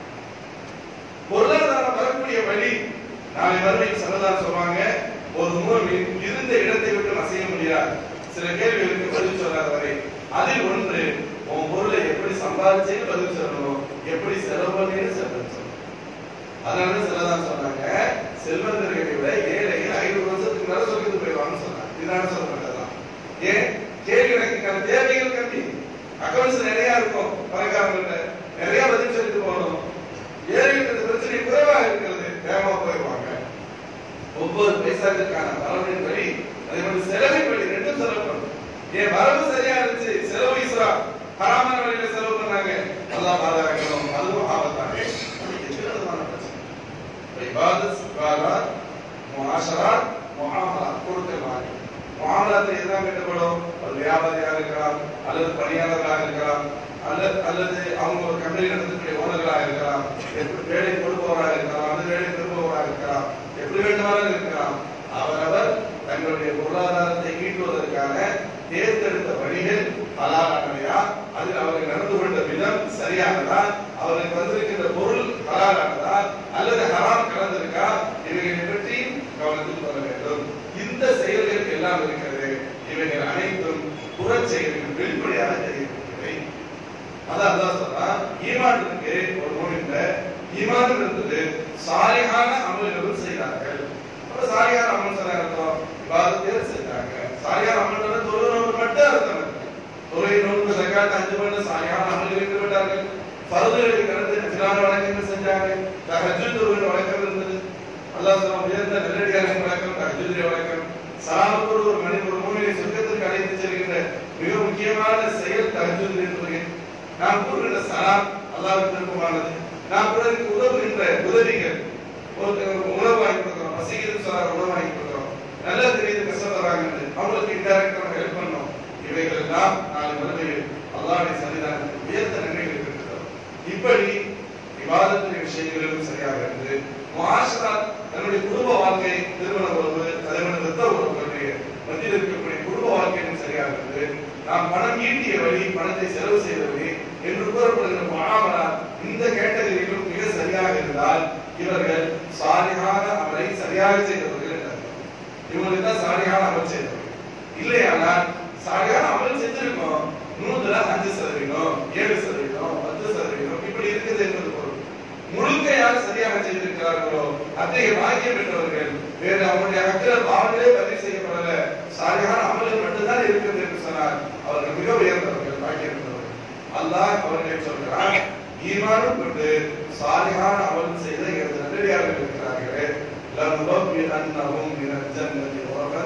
பொருளாதாரம் வரக்கூடிய வழி நாளை மறுபடியும் சரதான் சொல்லுவாங்க ஒரு மூமின் இருந்த இடத்தை விட்டு அசைய முடியாது சில கேள்விகளுக்கு பதில் சொல்லாத வரை அதில் ஒன்று உன் பொருளை எப்படி சம்பாதிச்சேன்னு பதில் சொல்லணும் எப்படி செலவு பண்ணேன்னு பதில் சொல்லணும் அதனால சிலதான் சொன்னாங்க செல்வந்தர்களை விட ஏழைகள் ஐநூறு வருஷத்துக்கு மேல சொல்லிட்டு போயிடுவாங்கன்னு சொன்னாங்க இதனால சொல்லப்பட்டதான் ஏன் கேள்வி கணக்குக்கான தேவைகள் கம்மி அக்கௌண்ட்ஸ் நிறைய இருக்கும் பணக்காரங்கள்ட்ட நிறைய பதில் சொல்லிட்டு போகணும் ஏழைகளுக்கு பிரச்சனை குறைவாக இருக்கிறது வேகமா போயிடுவாங்க ஒவ்வொரு பைசாவுக்கான வரவின் வழி அதே மாதிரி செலவின் வழி ரெண்டும் செலவு பண்ணும் என் வரவு சரியா இருந்துச்சு செலவு இஸ்ரா ஹராமான வழியில செலவு பண்ணாங்க அல்லாஹ் பாதுகாக்கணும் அதுவும் ஆபத்தானே எத்தனை விதமான பிரச்சனை இபாதத் இபாதத் முஆஷராத் முஆமலாத் கொடுக்கல் வாங்கல் முஆமலாத்தில் எதுதான் கட்டுப்படும் ஒரு வியாபாரியாக இருக்கலாம் அல்லது பணியாளர்களாக இருக்கலாம் அல்லது அல்லது அவங்க ஒரு கம்பெனி நடத்தக்கூடிய ஓனர்களாக இருக்கலாம் எப்படி வேலை கொடுப்பவராக இருக்கலாம் அல்லது வேலை பெறுபவராக இருக்கலாம் எப்படி வேண்டுமானாலும் இருக்கலாம் அவரவர் தங்களுடைய பொருளாதாரத்தை ஈட்டுவதற்கான தேர்ந்தெடுத்த வழிகள் ஹலாலானவையா அதில் அவர்கள் நடந்து கொண்ட விதம் சரியானதா அவர்களுக்கு வந்திருக்கின்ற பொருள் ஹலாலானதா அல்லது ஹராம் கலந்திருக்கா இவைகளை பற்றி கவனத்தில் கொள்ள வேண்டும் இந்த செயல்கள் எல்லாம் இருக்கிறது இவைகள் அனைத்தும் புறச் செயல்கள் வெளிப்படையாக தெரியக்கூடியவை அதான் அல்லாஹ் சொல்றான் ஈமான் இருக்கு ஒரு மூமின்ல ஈமான் இருந்தது சாலிஹான அமல்களும் செய்தார்கள் அப்ப சாலிஹான அமல் சொன்ன அர்த்தம் இபாதத்தை செஞ்சாங்க சாலிஹான அமல் தொழுநோடு மட்டும் அர்த்தம் தொழுகை நோன்பு சக்காத் அஞ்சு பண்ண சாலிஹான அமல்கள் ஈடுபட்டார்கள் பருதுகளுக்கு கடந்து நபிலான வழக்கங்கள் செஞ்சாங்க தஹஜ்ஜுத் தொழுகிற வழக்கம் இருந்தது அல்லாஹ் சொல்றான் உயர்ந்த நல்லடியாரின் வழக்கம் தஹஜ்ஜுடைய வழக்கம் சலாமத்தோடு ஒரு மனிதன் ஒரு மூமினை சொர்க்கத்திற்கு அழைத்து செல்கின்ற மிக முக்கியமான செயல் தஹஜ்ஜுத் தொழுகை நாம் கூறுகின்ற சலாம் அல்லாஹ்வுக்கு விருப்பமானது நாம் பிறருக்கு உதவுகின்ற உதவிகள் ஒருத்தர் உணவு வாங்கி கொடுக்குறோம் பசிக்கிறது சொல்றாங்க உணவு வாங்கி கொடுக்குறோம் நல்லா தெரியுது கஷ்டப்படுறாங்க அவங்களுக்கு இன்டைரக்டா நம்ம ஹெல்ப் பண்ணோம் இவைகள் எல்லாம் நாளை மறுமையில் அல்லாஹ்வுடைய சன்னிதானத்தில் உயர்ந்த நன்மைகள் இருக்கிறது இப்படி விவாதத்துடைய விஷயங்களிலும் சரியாக இருந்து முஆஷரா தன்னுடைய குடும்ப வாழ்க்கை திருமண உறவு அதே மாதிரி ரத்த உறவுகளுடைய மத்தியில் இருக்கக்கூடிய குடும்ப வாழ்க்கையிலும் சரியாக இருந்து நாம் பணம் ஈட்டிய வழி பணத்தை செலவு செய்த வழி என்று கூறப்படுகிற முஆமலா இந்த கேட்டகரியிலும் மிக சரியாக இருந்தால் இவர்கள் சாலிஹான அமலை சரியாக செய்தவர்கள் என்று அர்த்தம். இவங்களுக்கு தான் சாலிஹான அமல் செய்தவர்கள் இல்லையானால் சாலிஹான அமல் செஞ்சிருக்கோம் நூறுல அஞ்சு சதவீதம் ஏழு சதவீதம் பத்து சதவீதம் இப்படி இருக்குது என்பது பொருள் முழுக்க யார் சரியாக செய்திருக்கிறார்களோ அத்தகைய பாக்கியம் பெற்றவர்கள் வேறு அவருடைய அக்கள் பாவங்களே பதிவு செய்யப்படல சாலிஹான அமலில் மட்டும்தான் இருக்கிறது என்று சொன்னார் அவர்கள் மிக உயர்ந்தவர்கள் பாக்கியம் பெற்றவர்கள் அல்லாஹ் அவர்களை சொல்கிறான் ஈமானும் கொண்டு சாலிஹான அமல் செய்த எனது நல்லடியார்கள் இருக்கிறார்களே லனுபவ்வி அன்னஹும் மினல் ஜன்னதி உரகன்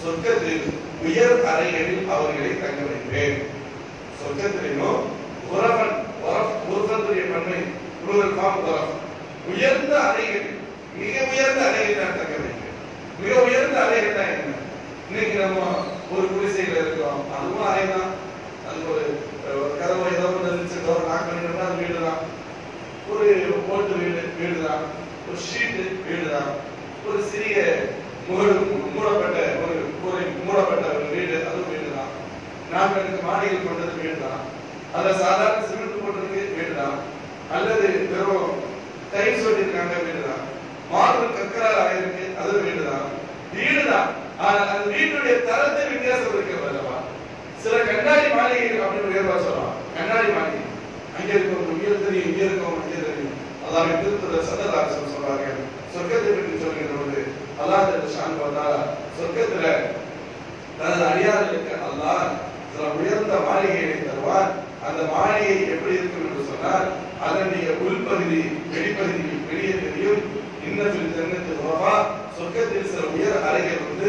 சொர்க்கத்தில் உயர் அறைகளில் அவர்களை தங்க வைப்பேன் சொர்க்கத்திலும் உறவன் உறவத்துடைய பன்மை புலூரல் ஃபார்ம் உறவ் உயர்ந்த அறைகளில் மிக உயர்ந்த அறைகளில் நான் தங்க வைப்பேன் மிக உயர்ந்த அறைகள் தான் என்ன இன்னைக்கு நம்ம ஒரு குடிசையில இருக்கிறோம் அதுவும் அறை தான் அது ஒரு ஒரு கதவு ஏதோ ஒன்று இருந்துச்சு ஒரு நாக்கு பண்ணிட்டோம்னா அது வீடு தான் ஒரு ஓட்டு வீடு வீடு தான் ஒரு ஷீட்டு வீடு தான் ஒரு சிறிய முகடு மூடப்பட்ட ஒரு ஒரு மூடப்பட்ட ஒரு வீடு அதுவும் வீடு தான் நான்கு மாடிகள் கொண்டது வீடு தான் அதுல சாதாரண சிமெண்ட் போட்டிருக்கு வீடு தான் அல்லது வெறும் டைல்ஸ் ஒட்டிருக்காங்க வீடு தான் மார்பிள் கற்களால் ஆயிருக்கு அது வீடு தான் வீடு தான் ஆனால் அந்த வீட்டுடைய தரத்தை வித்தியாசம் இருக்கிறது அல்லவா சில கண்ணாடி மாளிகைகள் அப்படின்னு உயர்வா சொல்லலாம் கண்ணாடி மாளிகை அங்க இருக்கும் உயர் தெரியும் இங்க இருக்கும் அங்கே தெரியும் அல்லாஹ் திருத்தத சததாசன் சொல்றார்கள் சொர்க்கத்தை பற்றி சொல்கிற போது அல்லாஹ் ஷான் பார்த்தா சொர்க்கத்துல தனது அடியார்களுக்கு அல்லாஹ் சில உயர்ந்த மாளிகைகளை தருவார் அந்த மாளிகை எப்படி இருக்கும் என்று சொன்னால் அதனுடைய உள்பகுதி வெளிப்பகுதி வெளியே தெரியும் இன்னத்தில் தென்னத்தில் உறவா சொர்க்கத்தில் சில உயர் அறைகள் வந்து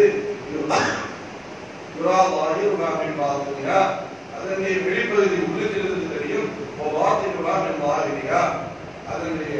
அதனுடைய வெளிப்பகுதி உள்ளிலிருந்து தெரியும் அதனுடைய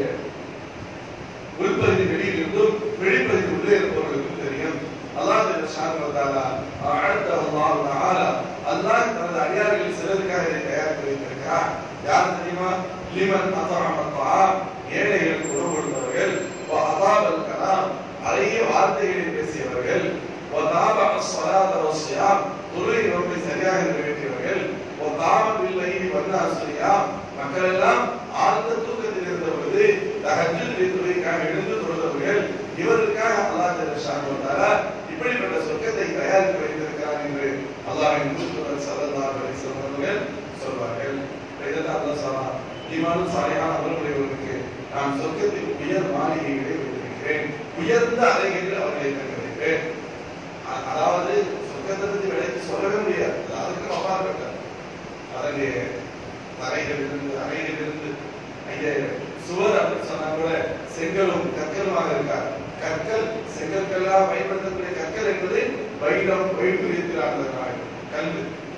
உள்பகுதி வெளியிலிருந்தும் வெளிப்பகுதி உள்ளே இருப்பவர்களுக்கும் தெரியும் அல்லாஹ் ஷான்வதாலா அடுத்த அல்லாஹ் தஆலா அல்லாஹ் தனது அடியார்கள் சிலருக்காக இதை தயாரித்து வைத்திருக்கிறார் யார் தெரியுமா லிமன் அதாம தாம் ஏழைகளுக்கு உணவு கொடுத்தவர்கள் அதாபல் கலாம் அழகிய வார்த்தைகளை பேசியவர்கள் وتابع الصلاة والصيام தொழுகை நோக்கை சரியாக நிறைவேற்றியவர்கள் وقام بالليل والناس صيام மக்கள் எல்லாம் ஆழ்ந்த தூக்கத்தில் இருந்த பொழுது தஹஜ்ஜுத் தொழுகைக்காக எழுந்து தொழுதவர்கள் இவருக்காக அல்லாஹ் ஜல்லஷானு வதஆலா இப்படிப்பட்ட சொர்க்கத்தை தயாரித்து வைத்திருக்கிறார் என்று அல்லாஹ்வின் தூதர் ஸல்லல்லாஹு அலைஹி வஸல்லம் அவர்கள் சொல்வார்கள் இதெல்லாம் அல்லாஹ் சொன்னார் ஈமானும் சாலிஹான அமல்களுக்கு நான் சொர்க்கத்தில் உயர் மாளிகைகளை வைத்திருக்கிறேன் உயர்ந்த அறைகளில் அவர்களை தங்க வைப்பேன் அதாவது சொர்க்கத்தை பத்தி விலைக்கு சொல்லவே முடியாது அதுக்கு அப்பாற்பட்ட அதனுடைய தரைகளிலிருந்து அறைகளிலிருந்து அங்கே சுவர் அப்படின்னு சொன்னா கூட செங்கலும் கற்களுமாக இருக்கார் கற்கள் செங்கற்கெல்லாம் பயன்படுத்தக்கூடிய கற்கள் என்பது வைரம் வைடூரியத்தில் கல்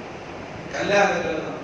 கல்லாத கல் தான்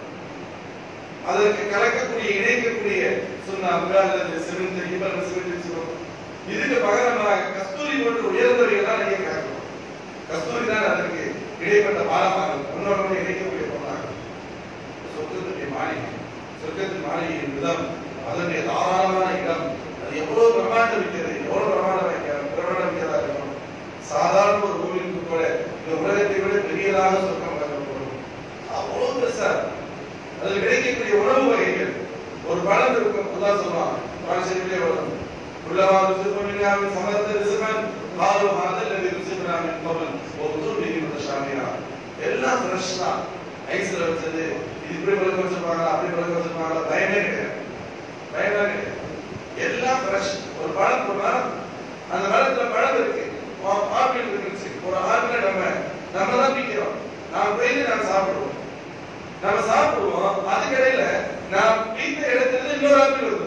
அதற்கு கலக்கக்கூடிய இணைக்கக்கூடிய சுண்ணாம்பு அல்லது சிமெண்ட் இவ்வளவு சிமெண்ட் சொல்லுவோம் இதுக்கு பகரமாக கஸ்தூரி போன்ற உயர்ந்தவர்கள் தான் நீங்க கேட்கணும் கஸ்தூரி தான் அதற்கு இடைப்பட்ட பாலமாக உன்னோட இணைக்கக்கூடிய பொருளாக சொர்க்கத்துடைய மாளிகை சொர்க்கத்தின் மாளிகையின் விதம் அதனுடைய தாராளமான இடம் அது எவ்வளவு பிரமாண்டம் இருக்கிறது எவ்வளவு பிரமாண்டம் வைக்க- பிரமாண்டம் மிக்கதா இருக்கணும் சாதாரண ஒரு ரூமிற்கு கூட இந்த உலகத்தை விட பெரியதாக சொர்க்கம் வழங்கப்படும் அவ்வளவு பெருசா இருக்கும். அதில் கிடைக்கக்கூடிய உணவு வகைகள் ஒரு பழம் இருக்கும் அதான் சொல்லுவான் பாடசேரியிலே வரும் உள்ளவாறு சிறுவனின் சமர்த்த ரிசுமன் காலு மாதல் அல்லது ரிசுமனாமின் பவன் ஒரு தூர்பிகின்ற ஷாமியா எல்லாம் ஃப்ரெஷ் தான் ஐஸ்ல வச்சது இது இப்படி பழக்க வச்சிருப்பாங்களா அப்படி பழக்க வச்சிருப்பாங்களா பயமே கிடையாது பயமே கிடையாது எல்லாம் ஃப்ரெஷ் ஒரு பழம் ஒரு மரம் அந்த மரத்துல பழம் இருக்கு ஆ- ஆப்பிள் இருந்துச்சு ஒரு ஆப்பிள் நம்ம நம்ம தான் பிக்கிறோம் நாம் போய் நாம் சாப்பிடுவோம் நம்ம சாப்பிடுவோம் அதுக்கிடையில நான் வீட்டு இடத்துல இருந்து இன்னொரு ஆப்பிள் வருது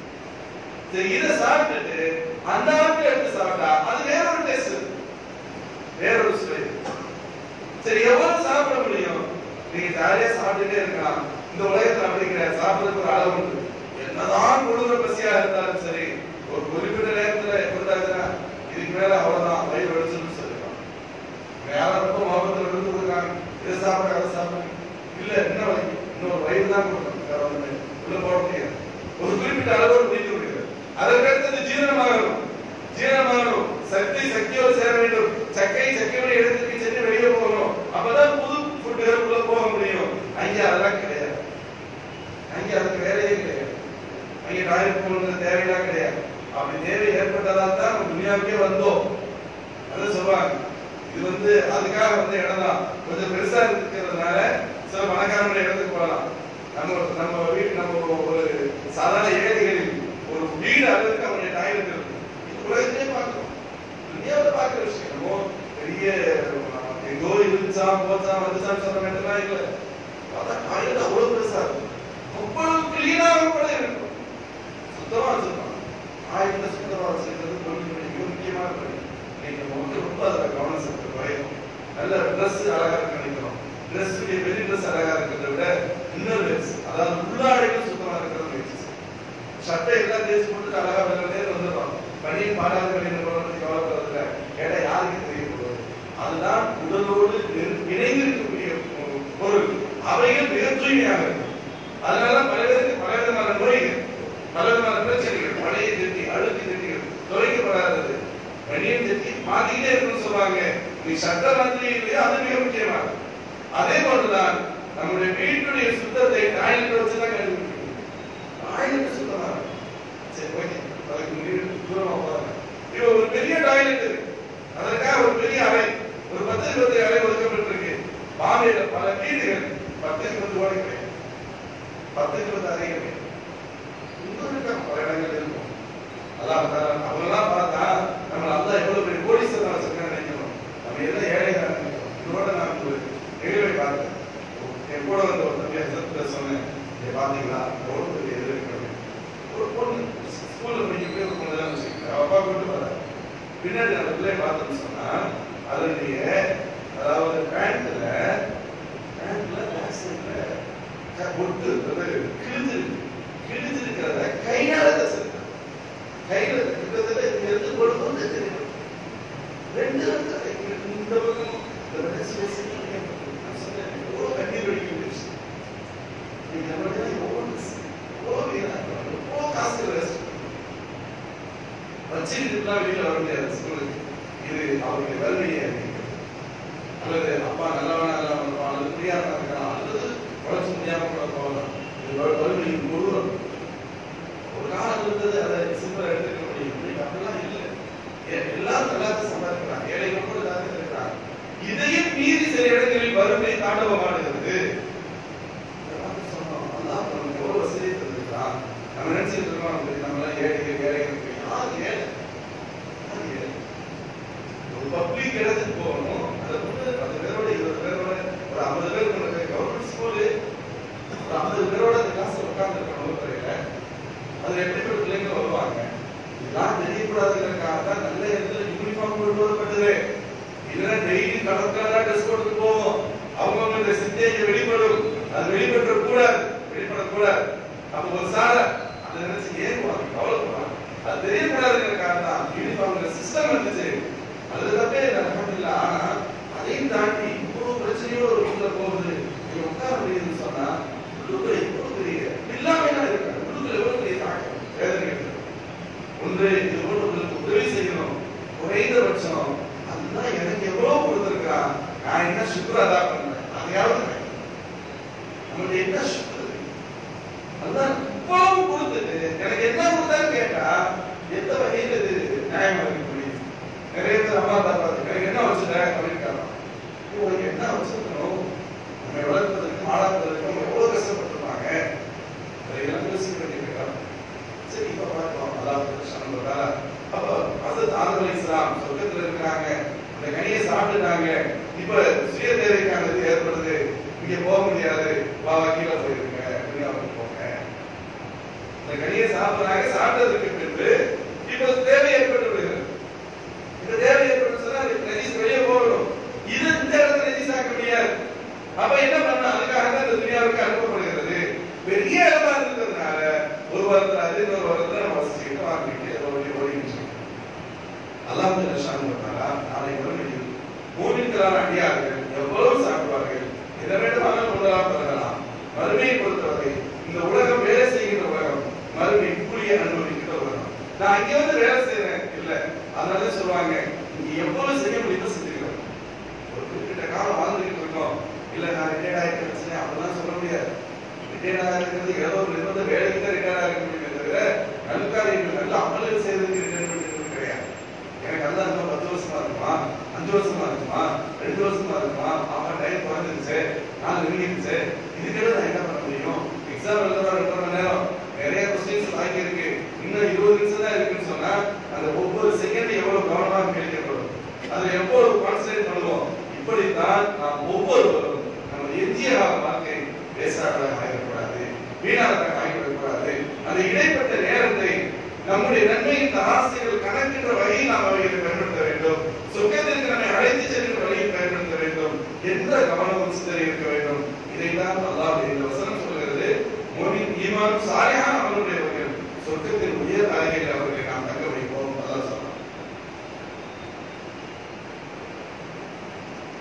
சரி இதை சாப்பிட்டுட்டு அந்த ஆப்பிள் எடுத்து சாப்பிட்டா அது வேற ஒரு டேஸ்ட் வேற ஒரு சுவை சரி எவ்வளவு சாப்பிட முடியும் நீங்க ஜாலியா சாப்பிட்டுட்டே இருக்கலாம் இந்த உலகத்துல அப்படி கிடையாது சாப்பிடுறதுக்கு ஒரு அளவு உண்டு என்னதான் கொழுந்த பசியா இருந்தாலும் சரி ஒரு குறிப்பிட்ட நேரத்துல கொடுத்தாச்சுன்னா இதுக்கு மேல அவ்வளவுதான் வயிறு வெடிச்சுன்னு சொல்லிக்கலாம் வேற ரொம்ப மோகத்துல விருந்து கொடுக்குறாங்க இதை சாப்பிட அதை சாப்பிட இல்ல என்ன வழி இன்னொரு வயிறு தான் கொடுக்கணும் வேற ஒண்ணு உள்ள போட முடியாது ஒரு குறிப்பிட்ட அளவோடு முடித்து விடுகிறது அதற்கு அடுத்தது ஜீரணமாகணும் ஜீரணமாகணும் சக்தி சக்தியோடு சேர வேண்டும் சக்கை சக்கையோடு எடுத்துட்டு சென்று வெளியே போகணும் அப்பதான் புது ஃபுட்டுகள் உள்ள போக முடியும் அங்க அதெல்லாம் கிடையாது அங்க அதுக்கு வேலையே கிடையாது அங்க டாய்லெட் போகணுங்கிற தேவையெல்லாம் கிடையாது அப்படி தேவை ஏற்பட்டதால் தான் நம்ம துனியாவுக்கே வந்தோம் அதான் சொல்லுவாங்க இது வந்து அதுக்காக வந்த இடம் தான் கொஞ்சம் பெருசா இருக்கிறதுனால சில பணக்காரங்களுடைய இடத்துக்கு போகலாம் நம்ம நம்ம வீட்டு நம்ம ஒரு சாதாரண ஏழைகளில் ஒரு வீடு அளவுக்கு அவருடைய டாய்லெட் இருக்கு இது உலகத்திலே பார்க்கிறோம் துனியாவில் பார்க்கிற விஷயம் நம்ம பெரிய எங்கோ இருந்துச்சா போச்சா வந்துச்சான்னு சொல்ல வேண்டியதெல்லாம் இல்லை பார்த்தா டாய்லெட் அவ்வளவு பெருசா இருக்கும் அவ்வளவு கிளீனாக கூட இருக்கும் சுத்தமா வச்சிருப்பாங்க ஆயுத சுத்தமா வச்சிருக்கிறது தொழில் மிக முக்கியமான பணி இன்னைக்கு நம்ம வந்து ரொம்ப அதில் கவனம் செலுத்த குறையும் ட்ரெஸ் அழகா இருக்கு நினைக்கிறோம் ட்ரெஸ் வெளி ட்ரெஸ் அழகா இருக்கிறத விட இன்னர் வேர்ஸ் அதாவது உள்ளாடைகள் சுத்தமா இருக்கிறது முயற்சி செய்யணும். சட்டை எல்லாம் தேய்ச்சி போட்டு அழகா வெள்ள நேரம் வந்துடும் பனியன் பாடாத பனியன் போடுறது கவலைப்படுறதுல ஏடா யாருக்கு தெரிய போகுது அதுதான் உடலோடு நெரு- இணைந்திருக்கக்கூடிய பொ- பொருள் அவைகள் மிக தூய்மையாக இருக்கும் அதனால பல பேருக்கு பல விதமான நோய்கள் பல விதமான பிரச்சனைகள் பழைய திட்டி அழுக்கு திட்டிகள் துவைக்கப்படாதது பனியன் திட்டி மாத்திக்கிட்டே இருக்குன்னு சொல்லுவாங்க நீ சட்ட மாத்திரை இல்லையா அது மிக முக்கியமானது அதே போன்றுதான் நம்முடைய வீட்டுடைய சுத்தத்தை டாய்லெட் வச்சு தான் கண்டுபிடிக்கணும் டாய்லெட் சுத்தமா இருக்கும். சரி ஓகே அதுக்கு முடிவு தூரமா போறாங்க இப்போ ஒரு பெரிய டாய்லெட் இருக்கு அதற்காக ஒரு பெரிய அறை ஒரு பத்து இருபத்தி அறை ஒதுக்கப்பட்டிருக்கு பாம்பேல பல வீடுகள் பத்து இருபது கோடி கிடையாது பத்து இருபது அறைகள் இன்னும் இருக்காங்க பல இடங்கள் இருக்கும் அதான் அவங்கெல்லாம் பார்த்தா நம்ம அல்லா எவ்வளவு பெரிய கோடீஸ்வரன் வச்சிருக்கேன்னு நினைக்கணும் நம்ம எல்லாம் ஏழையா நினைக்கிறோம் இதோட நான் ஒரு நிகழ்வை பார்த்தேன் என் கூட வந்து ஒரு தம்பி சத்துல சொன்னேன் இதை பாத்தீங்களா எவ்வளவு பெரிய இது இருக்கு ஒரு பொண்ணு ஸ்கூல்ல படிக்கக்கூடிய ஒரு பொண்ணு தான் வச்சுக்கோங்க அவ அப்பா கூட்டு வர பின்னாடி அந்த பிள்ளைய பார்த்தோம்னு சொன்னா அதனுடைய அதாவது பேண்ட்ல பேண்ட்ல பேக் சைட்ல ஒட்டு அதாவது கிழிஞ்சிருக்கு கிழிஞ்சிருக்கிறத கையால தச்சிருக்காங்க கையில கிட்டத்தட்ட இங்க இருந்து கொண்டு வந்து தெரியும் ரெண்டு வந்து இந்த பக்கம் இந்த பக்கம் சில சில நான் சொன்னேன் எவ்வளவு கண்ணீர் வடிக்க முடிச்சு நீங்க நம்மளுக்கு எவ்வளவு எவ்வளவு வீணா இருக்கு. எவ்வளவு காசு வேஸ்ட் வச்சுக்கிட்டுலாம் வெளியில வர முடியாது ஸ்கூலுக்கு இது அவருடைய வறுமையை அறிவிக்கிறது. அல்லது அப்பா நல்லவனா இல்லாம இருப்பான் அல்லது முடியாம இருக்கலாம் அல்லது உழைச்சு முடியாம கூட போகலாம் இது வறு- வறுமையின் உருவம் ஒரு காலம் இருந்தது அதை சிம்பிளா எடுத்துக்க முடியும் இன்னைக்கு அப்படிலாம் இல்லை ஏ- எல்லாரும் எல்லாத்தையும் சம்பாதிக்கிறாங்க ஏழைகள் கூட எல்லாத்தையும் இருக்கிறாங்க இதையும் மீறி சில இடங்களில் வறுமை தாண்டவமாடுகிறது எல்லாரும் சொன்னோம், அல்லாஹ் நமக்கு எவ்வளவு வசதியை தந்திருக்கிறான். நம்ம நினைச்சிட்டு இருக்கோம், அப்படி நம்மளாம் ஏழைகள், ஏழைகள். யார் ஏழை? யார் ஏழை? ஒரு public இடத்துக்கு போகணும். அதுல வந்து பத்து பேரோட, இருபது பேரோட, ஒரு ஐம்பது பேர் கொண்ட government school, ஒரு ஐம்பது பேரோட அந்த class ல உட்கார்ந்திருக்கணும் வகுப்பறையில. அதுல எப்படிப்பட்ட பிள்ளைங்க வருவாங்க இதெல்லாம் தெரியக்கூடாதுங்கிறதுக்காக தான் நல்ல இடத்துல யூனிஃபார்ம் கொண்டு வரப்பட்டது இல்லைன்னா டெய்லி கலர் கலரா ட்ரெஸ் போட்டு போவோம் அவங்கவுங்க இந்த சித்தேஜ் வெளிப்படும் அது வெளிப்பட கூடாது வெளிப்படக்கூடாது அப்ப ஒரு சார அதை நினைச்சு ஏறுவாங்க கவலைப்படுவாங்க அது தெரியக்கூடாதுங்கிறதுக்காக தான் யூனிஃபார்ம் சிஸ்டம் இருந்துச்சு அது தப்பே இல்லை ஆனா அதையும் தாண்டி இவ்வளவு பிரச்சனையோட ஒரு உள்ள போகுது நீங்க உட்கார முடியுதுன்னு சொன்னா உள்ளுக்குள்ள எவ்வளவு பெரிய இல்லாம இருக்காங்க உள்ளுக்குள்ள எவ்வளவு பெரிய தாக்கம் வேதனை இருக்கு. ஒன்று இது போல உங்களுக்கு உதவி செய்யணும் குறைந்தபட்சம் அதுதான் எனக்கு எவ்வளவு கொடுத்திருக்கிறான் நான் என்ன சுக்ர அதா பண்றேன் அதையாவது நினைக்கிறேன். நம்மளுடைய என்ன சுக்ரு அதுதான் இவ்வளவு கொடுத்துட்டு எனக்கு என்ன கொடுத்தான்னு கேட்டா எந்த வகையில் இது நியாயமா இருக்க முடியும் நிறைய பேர் அம்மா அப்பா பார்த்து எனக்கு என்ன வச்சுட்ட அப்படின்னு கேட்கலாம் உங்களுக்கு என்ன வச்சிருக்கணும் நம்ம வளர்ப்பதற்கும் ஆளாக்குவதற்கும் எவ்வளவு கஷ்டப்பட்டிருப்பாங்க அதையெல்லாம் யோசிக்க வேண்டியிருக்கிறார் சரி இப்ப பார்க்கலாம் அல்லாஹ் சனம்பதா அப்ப ஹசரத் ஆதம் அலைஹிஸ்ஸலாம் சொர்க்கத்துல இருக்கிறாங்க அந்த கனியை சாப்பிட்டுட்டாங்க இப்ப சுய தேவைக்கான இது ஏற்படுது இங்க போக முடியாது வா வா, கீழே போயிருங்க அப்படின்னு அவங்க போங்க இந்த கனியை சாப்பிடுறாங்க சாப்பிட்டதுக்கு பின்பு இப்ப தேவை ஏற்பட்டு விடுகிறது இந்த தேவை ஏற்பட்டு சொன்னா அது நஜீஸ் வெளியே போகணும் இது இந்த இடத்துல நஜீஸ் ஆக்க முடியாது அப்ப என்ன பண்ண அதுக்காக தான் இந்த துணியாவுக்கு அனுப்பப்படுகிறது பெரிய இடமா இருக்கிறதுனால ஒரு வாரத்துல அது இன்னொரு வாரத்துல நம்ம வசிச்சுக்கிட்டு வாங்கிட்டு ஓடி ஓடிக்கிட்டு அல்லாஹ் நிஷான் பண்ணாரா நாளை மறுமையில் மூமின்களான அடியார்கள் எவ்வளவு சாப்பிடுவார்கள் எதை வேண்டுமானாலும் கொள்ளலாம் பெறலாம் மறுமையை பொறுத்தவரை இந்த உலகம் வேலை செய்கின்ற உலகம் மறுமை கூலியை அனுபவிக்கிற உலகம் நான் இங்க வந்து வேலை செய்யறேன் இல்ல அதனால சொல்லுவாங்க இங்க எவ்வளவு செய்ய முடியுமோ செஞ்சுக்கிறோம் ஒரு குறிப்பிட்ட காலம் வாழ்ந்துகிட்டு இருக்கோம் இல்ல நான் ரிட்டையர்ட் ஆகிட்டு வச்சேன் அப்படிலாம் சொல்ல முடியாது ரிட்டையர்ட் ஆகிறது ஏதோ ஒரு நிர்பந்த வேலைக்கு தான் ரிட்டையர்ட் ஆக முடியுமே தவிர நல்காரியங்கள் நல்ல அமல்கள் செய்யறதுக்கு ரிட்டையர்மெண்ட் கிடையாது எனக்கு அல்லா இன்னும் பத்து வருஷமா இருக்குமா அஞ்சு வருஷமா இருக்குமா ரெண்டு வருஷமா இருக்குமா ஆமா டைம் குறைஞ்சிருச்சு நாலு விழுங்கிருச்சு இதுக்கெல்லாம் நான் என்ன பண்ண முடியும் எக்ஸாம் எழுதுறா ரெண்டு மணி நேரம் நிறைய கொஸ்டின்ஸ் வாங்கி இருக்கு இன்னும் இருபது நிமிஷம் தான் இருக்குன்னு சொன்னா அந்த ஒவ்வொரு செகண்ட் எவ்வளவு கவனமாக கேட்கப்படும் அதுல எவ்வளவு கான்சன்ட்ரேட் பண்ணுவோம் இப்படித்தான் நாம் ஒவ்வொருவரும் நம்ம எஞ்சிய கால வாழ்க்கை வேஸ்டாக ஆகிடக்கூடாது வீணாக ஆகிவிடக்கூடாது அந்த இடைப்பட்ட நேரத்தை நம்முடைய நன்மையின் ஆசைகள் கணக்கின்ற வகையில் நாம் அவைகளை பயன்படுத்த வேண்டும் சொர்க்கத்திற்கு நம்மை அழைத்து செல்கின்ற வழியில் பயன்படுத்த வேண்டும்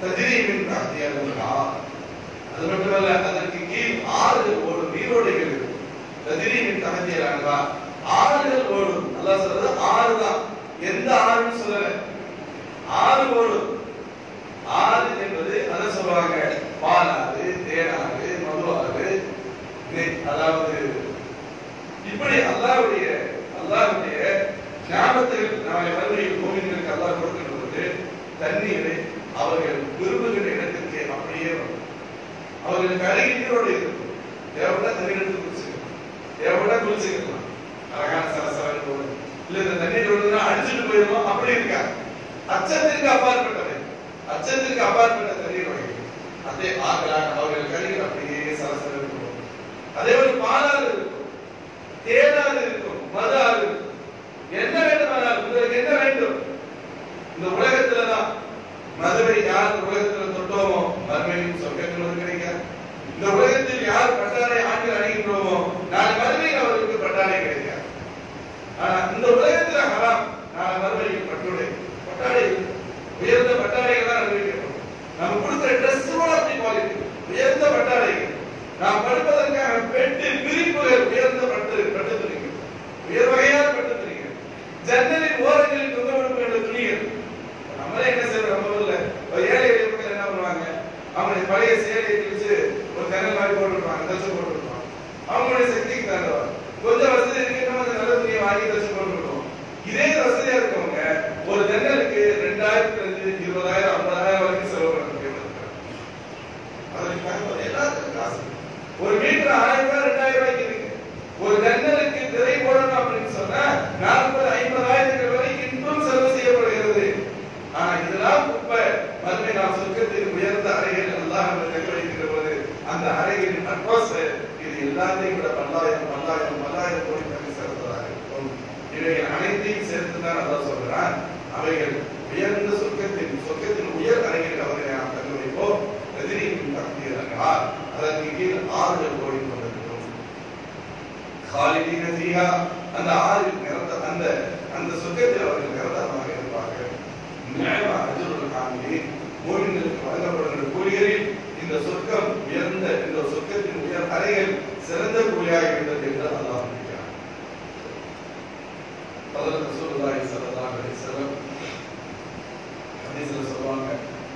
தஜ்ரீமின் தாத்தியலா அது மட்டுமல்ல அதற்கு கீழ் ஆறுகள் ஓடும் நீரோடைகள் இருக்கும் தஜ்ரீமின் தாத்தியலா ஆறுகள் ஓடும் அல்லாஹ் சொல்றது ஆறு தான் எந்த ஆறுன்னு சொல்லல ஆறு ஓடும் ஆறு என்பது அதை சொல்லுவாங்க பாலாறு தேனாறு மது ஆறு நெ- அதாவது இப்படி அல்லாஹ்வுடைய அல்லாஹ்வுடைய ஞாபகத்தில் நாளை மறுமையில் மூமின்களுக்கு அல்லாஹ் கொடுக்கின்ற பொழுது தண்ணீரை அவர்கள் விரும்புகின்ற இடத்திற்கு அப்படியே வரும் அவர்களுக்கு அருகில் நீரோடு இருக்கும் தேவைப்பட்டா தண்ணீர் எடுத்து குடிச்சுக்கலாம் தேவைப்பட்டா குளிச்சுக்கலாம் அழகான சலசலன்னு போடும் இல்ல இந்த தண்ணீர் விழுதுன்னா அடிச்சுட்டு போயிடுவோம் அப்படி இருக்காது அச்சத்திற்கு அப்பாற்பட்டவை அச்சத்திற்கு அப்பாற்பட்ட தண்ணீர் வகை அதே ஆகலாக அவர்கள் கருகில் அப்படியே சலசல இருக்கும் அதே போல பாலாறு இருக்கும் தேனாறு இருக்கும் மது ஆறு இருக்கும் என்ன வேண்டுமானால் உங்களுக்கு என்ன வேண்டும் இந்த உலகத்துல தான் மதுவை யார் இந்த உலகத்துல தொட்டோமோ மறுமையில் சொர்க்கத்தில் வந்து கிடைக்காது இந்த உலகத்தில் யார் பட்டாடை ஆண்கள் அணிகின்றோமோ நாளை மறுமையில் அவர்களுக்கு பட்டாடை கிடைக்காது ஆனா இந்த உலகத்துல ஹராம் நாளை மறுமையில் பட்டுடை பட்டாடை உயர்ந்த பட்டாடைகள் தான் அனுபவிக்கப்படும் நம்ம கொடுக்கிற ட்ரெஸ் கூட அப்படி குவாலிட்டி உயர்ந்த பட்டாடைகள் நாம் படுப்பதற்கான பெட்டு விரிப்புகள் உயர்ந்த பட்டு பட்டு துணிகள் உயர் வகையான பட்டு துணிகள் ஜன்னலின் ஓரங்களில் தொங்க விடப்பட்ட துணிகள் நம்மளே என்ன செய்யறோம் நம்ம ஊர்ல ஒரு ஏழை எளிய மக்கள் என்ன பண்ணுவாங்க அவங்களுடைய பழைய சேலையை கிழிச்சு ஒரு ஜன்னல் மாதிரி போட்டுருப்பாங்க தச்சு போட்டுருப்பாங்க அவங்களுடைய சக்திக்கு தகுந்தவா கொஞ்சம் வசதி இருக்கு நம்ம அந்த நல்ல துணியை வாங்கி தச்சு போட்டுருக்கோம் இதே வசதியா இருக்கவங்க ஒரு ஜன்னலுக்கு ரெண்டாயிரத்துல இருந்து இருபதாயிரம் ஐம்பதாயிரம் வரைக்கும் செலவு பண்ண முடியும் அதற்கு தகுந்த எல்லாத்துக்கும் காசு ஒரு மீட்டர் ஆயிரம் ரூபாய் ரெண்டாயிரம் ரூபாய்க்கு இருக்கு ஒரு ஜன்னலுக்கு திரை போடணும் அப்படின்னு சொன்னா நாற்பது ஐம்பதாயிரங்கள் வரை இன்றும் செலவு செய்யப்படுகிறது ஆனா இதெல்லாம் குப்பை மறுமை நாம் சொர்க்கத்தில் உயர்ந்த அறைகள் எல்லாம் நம்ம தக்க வைக்கின்ற போது அந்த அறைகளின் அட்மாஸ்பியர் இது எல்லாத்தையும் விட பல்லாயிரம் பல்லாயிரம் பல்லாயிரம் கோடி தண்ணி செலுத்துவதாக இருக்கும் இவைகள் அனைத்தையும் சேர்த்து தான் அதான் சொல்கிறான் அவைகள் உயர்ந்த சொர்க்கத்தின் சொர்க்கத்தின் உயர் அறைகளில் அவர்களை நாம் தங்க வைப்போம் எதிரியின் பக்தியர்களா அதற்கு கீழ் ஆறுகள் ஓடிக்கொண்டிருக்கும் காலிதீன ஃபீஹா அந்த ஆறில் நிரந்த அந்த அந்த சொர்க்கத்தில் அவர்கள் நிரந்தரமாக இருப்பார்கள் நியம அஜ்ருல் ஆமீன் மூமின்களுக்கு வழங்கப்படுகின்ற கூலிகளில் இந்த சொர்க்கம் உயர்ந்த இந்த சொர்க்கத்தின் உயர் அறைகள் சிறந்த கூலியாக இருந்தது என்று அல்லாஹ் சொல்கிறார் ஹஜ்ரத் ரசூலுல்லாஹி ஸல்லல்லாஹு அலைஹி வஸல்லம் ஹதீஸ்ல சொல்வாங்க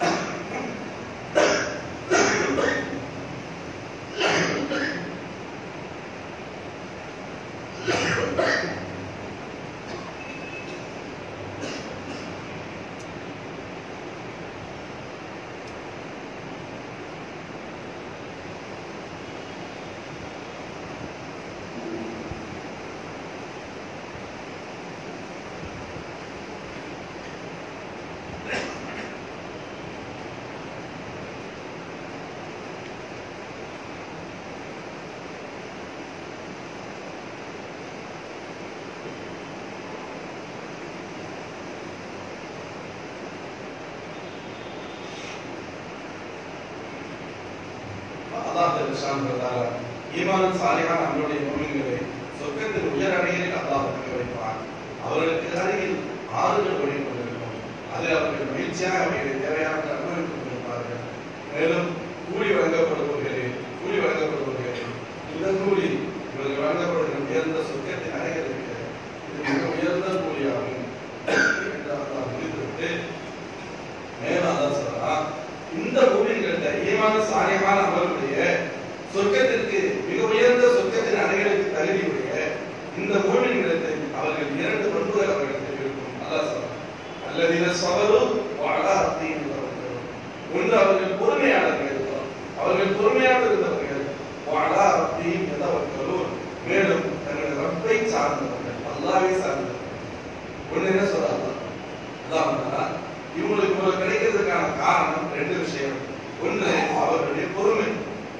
அல்லாஹ் ஜல்லஷானுவதால ஈமான் சாலிஹான நம்மளுடைய மூமின்களை சொர்க்கத்தின் உயர் அறையில் அல்லாஹ் தங்க வைப்பார் அவர்களுக்கு அருகில் ஆறுகள் ஓடிக்கொண்டிருக்கும் அதில் அவர்கள் மகிழ்ச்சியாக அவைகளை தேவையான அனுபவித்துக் கொண்டிருப்பார்கள் மேலும் கூலி வழங்கப்படுபவர்களே கூலி வழங்கப்படுபவர்களே இந்த கூலி இவர்கள் வழங்கப்படுகிற உயர்ந்த சொர்க்கத்தின் அறைகள் இருக்கிறது இது மிக உயர்ந்த கூலியாகும் என்று அல்லாஹ் முடித்துவிட்டு மேலும் அதான் சொல்றான் இந்த பூமிகள்ல ஈமான சாலியான அமலுடைய சொர்க்கத்திற்கு மிக உயர்ந்த சொர்க்கத்தின் அணைகளுக்கு தகுதியுடைய இந்த மூமின்களுக்கு அவர்கள் இரண்டு பண்புகள் அவர்களுக்கு இருக்கும் அல்லாஹ் சொல்றான் அல்லதீன சபரு வாழா அத்தீன் ஒன்று அவர்கள் பொறுமையாளர்கள் இருக்கிறோம் அவர்கள் பொறுமையாக இருந்தவர்கள் வாழா அத்தீன் எதவர்களும் மேலும் தங்கள் ரப்பை சார்ந்தவர்கள் அல்லாஹ்வை சார்ந்தவர்கள் ஒண்ணு என்ன சொல்றாங்க அல்லாஹ் இவங்களுக்கு இவ்வளவு கிடைக்கிறதுக்கான காரணம் ரெண்டு விஷயம் ஒன்று அவர்களுடைய பொறுமை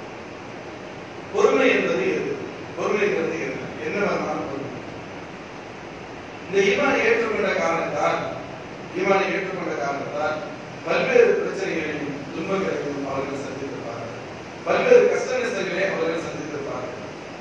பொறுமை என்பது எது பொறுமைங்கிறது என்ன என்ன வகையான பொறுமை இந்த ஈமானை ஏற்றுக்கொண்ட காரணத்தால் ஈமானை ஏற்றுக்கொண்ட காரணத்தால் பல்வேறு பிரச்சனைகளையும் துன்பங்களையும் அவர்கள் சந்தித்திருப்பார்கள் பல்வேறு கஷ்ட நஷ்டங்களை அவர்கள் சந்தித்திருப்பார்கள்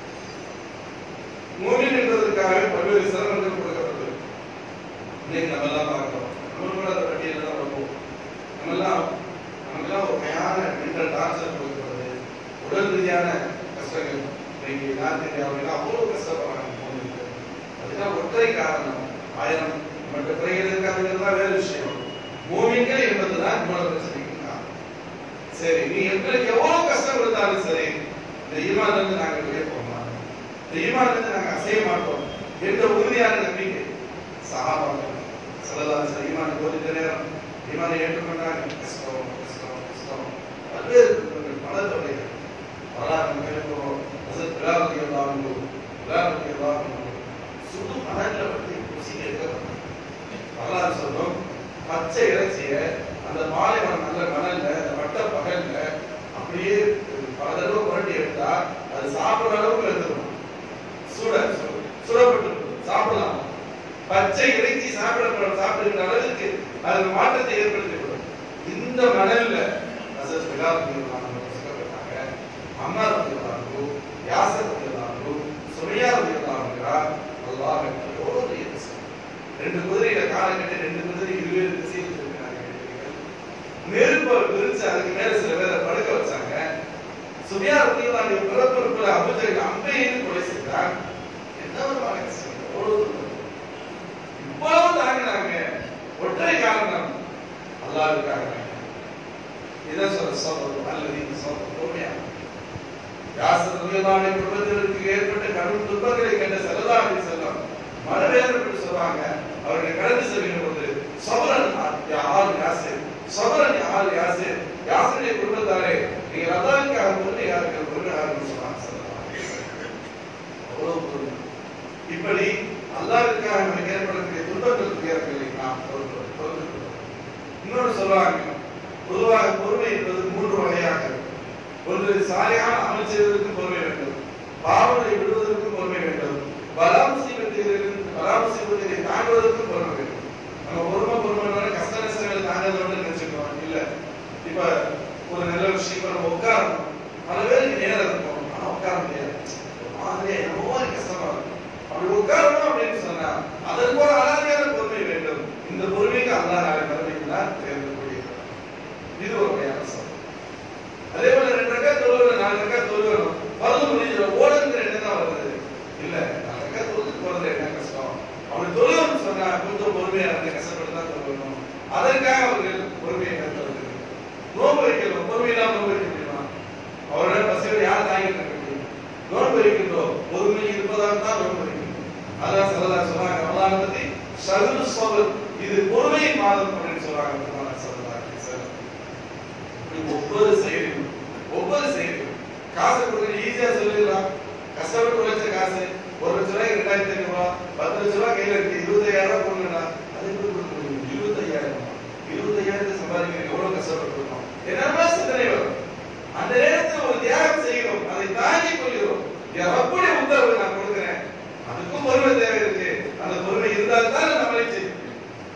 மூமின் என்பதற்காக பல்வேறு சிரமங்கள் கொடுக்கப்பட்டது இன்னைக்கு நம்ம எல்லாம் பார்க்கிறோம் நம்ம கூட அந்த பட்டியலில் தான் பார்ப்போம் நம்ம எல்லாம் நம்ம நமக்கெல்லாம் ஒரு வகையான மென்டல் டார்ச்சர் கொடுக்கப்படுது உடல் ரீதியான கஷ்டங்கள் இன்னைக்கு நார்த் இந்தியாவில் அவ்வளவு கஷ்டப்படுறாங்க மூணுக்கு அதுக்கெல்லாம் ஒற்றை காரணம் ஆயிரம் மற்ற குறைகள் இருக்காதுங்கிறதுலாம் வேற விஷயம் மூமின்கள் என்பதுதான் இவ்வளவு பிரச்சனைக்கு காரணம் சரி நீ எங்களுக்கு எவ்வளவு கஷ்டம் கொடுத்தாலும் சரி இந்த ஈமான்ல இருந்து நாங்க வெளியே போக மாட்டோம் இந்த ஈமான்ல இருந்து நாங்க அசைய மாட்டோம் என்ற உறுதியான நம்பிக்கை சஹாபாக்கள் சொல்லலாம் சார் ஈமான் போதித்த நேரம் ஈமானை ஏற்றுக்கொண்டாங்க கஷ்டம் கஷ்டம் கஷ்டம் பல்வேறு துன்பங்கள், பல தொல்லைகள் வரலாறு நம்ம கேட்கிறோம் ஹசரத் பிலால் ரலியல்லாஹு அன்ஹு பிலால் ரலியல்லாஹு அன்ஹு சுடு மணல்ல வந்து குசி எடுக்கப்பட்டாங்க வரலாறு சொல்லும் பச்சை இறைச்சிய அந்த மாலைவனம் நல்ல மணல்ல அந்த வட்ட பகல்ல அப்படியே பல தடவை புரட்டி எடுத்தா அது சாப்பிடுற அளவுக்கு எடுத்துக்கணும் சுட சுட- சுடப்பட்டு இருக்கும். சாப்பிடலாம் பச்சை இறைச்சி சாப்பிட சாப்பிடுகிற அளவுக்கு அது மாற்றத்தை ஏற்படுத்திவிடும் இந்த மணல்ல ஹசரத் பிலால் ரலியல்லாஹு அன்ஹு கஷ்டப்பட்டாங்க அம்மா ரலியல்லாஹு யாசர் ரலியல்லாஹு சுமையா ரலியல்லாஹு அல்லாஹ் எவ்வளவு பெரிய விஷயம். ரெண்டு குதிரையில காலை கட்டி ரெண்டு குதிரை இருவேறு திசையில் இருக்கிறாங்க நெருப்பை விரிச்சு அதுக்கு மேல சில பேரை படுக்க வச்சாங்க சுபியா ரத்தியல்லாஹு பிறப்பிற்குள்ள அபுஜல் அம்பையில் கொலை செய்தார் என்ன ஒரு மன கஷ்டம் எவ்வளவு துன்பம். இவ்வளவு தாங்கினாங்க ஒற்றை காரணம் அல்லாஹ்வுக்காக இதை சொல்ல சொல்றது அல்லது இது சொல்றது உண்மையா யாசர் ரலியல்லாஹு குடும்பத்திற்கு ஏற்பட்ட கடும் துன்பங்களை கண்ட ஸல்லல்லாஹு அலைஹி வஸல்லம் மனவேதனைப்பட்டு சொல்றாங்க அவர்களை கடந்து செல்கிற போது சபரன் ஆள் யாசிர் சபரன் ஆள் யாசிர் யாசிரிய குடும்பத்தாரே நீங்கள் அல்லாஹ்வுக்காக பொறுமை யாருக்கு பொறுமை யாருன்னு சொன்னாங்க ஸல்லல்லாஹு அலைஹி வஸல்லம். அவ்வளவு பொறுமை இப்படி அல்லாஹ்வுக்காக நமக்கு ஏற்படக்கூடிய துன்பங்கள் துயரங்களை நாம் பொறுத்து பொறுத்து கொள்வோம். இன்னொன்று சொல்றாங்க பொதுவாக பொறுமை என்பது மூன்று வகையாக இருக்கும். ஒன்று சாலையான அமல் செய்வதற்கு பொறுமை வேண்டும் பாவங்களை விடுவதற்கும் பொறுமை வேண்டும் பலாமுசீபத்திலிருந்து பலாமுசீபத்தை தாங்குவதற்கும் பொறுமை வேண்டும் நம்ம பொறுமை பொறுமையோட கஷ்ட நஷ்டங்களை தாங்கிறதோட நினைச்சுக்கோம் இல்ல இப்ப ஒரு நல்ல விஷயம் இப்ப நம்ம உட்காரணும் பல பேருக்கு நேரம் இருக்கும் ஆனா உட்கார முடியாது ஒரு மாதிரியா என்னமோ ஒரு கஷ்டமா இருக்கும் அப்படி உட்காரணும் அப்படின்னு சொன்னா அதற்கு ஒரு அலாதியான பொறுமை வேண்டும் இந்த பொறுமைக்கு அல்லாஹ் நாளை மறுமைக்கு தான் தேர்ந்தக்கூடியது இது ஒரு வகையான சவால் அதே போல ரெண்டு ரக்கா தொழுவணும் நாலு ரக்கா தொழுவணும் பருது முடிஞ்ச ஓடுங்கிற எண்ணம் தான் வருது இல்ல நாலு ரக்கா தொழுது போறது என்ன கஷ்டம் அப்படி தொழுவணும் சொன்னா கொஞ்சம் பொறுமையா இருந்து கஷ்டப்பட்டு தான் தொழுவணும் அதற்காக அவர்கள் பொறுமையை கற்றுறது நோன்பு வைக்கணும் பொறுமை இல்லாம நோன்பு வைக்க முடியுமா அவரோட பசியோட யார் தாங்கிட்டு இருக்க முடியும் நோன்பு வைக்கின்றோம் பொறுமை இருப்பதாக தான் நோன்பு வைக்கணும் அதான் சொல்லலா சொன்னாங்க அல்லாஹ் பத்தி ஷஹரு சபர் இது பொறுமையின் மாதம் அப்படின்னு சொல்றாங்க பெருமானார் ஸல்லல்லாஹு அலைஹி வஸல்லம். இப்படி ஒவ்வொரு செயலிலும் ஒவ்வொரு செயலிலும் காசு கொடுக்க ஈஸியா சொல்லிடலாம் கஷ்டப்பட்டு உழைச்ச காசு ஒரு லட்ச ரூபாய்க்கு ரெண்டாயிரத்தி ஐநூறு ரூபாய் பத்து லட்ச ரூபாய் கையில இருக்கு இருபத்தையாயிரம் ரூபாய் கொடுங்கடா அது எப்படி கொடுக்க முடியும் இருபத்தையாயிரம் இருபத்தையாயிரத்தை சம்பாதிக்க எவ்வளவு கஷ்டப்பட்டிருக்கோம் என்னமா சிந்தனை வரும் அந்த நேரத்தில் ஒரு தியாகம் செய்கிறோம் அதை தாங்கிக் கொள்கிறோம் என் ரப்புடைய உத்தரவு நான் கொடுக்கிறேன் அதுக்கும் பொறுமை தேவை இருக்கு அந்த பொறுமை இருந்தால் தான் நம்மளை செய்ய முடியும்.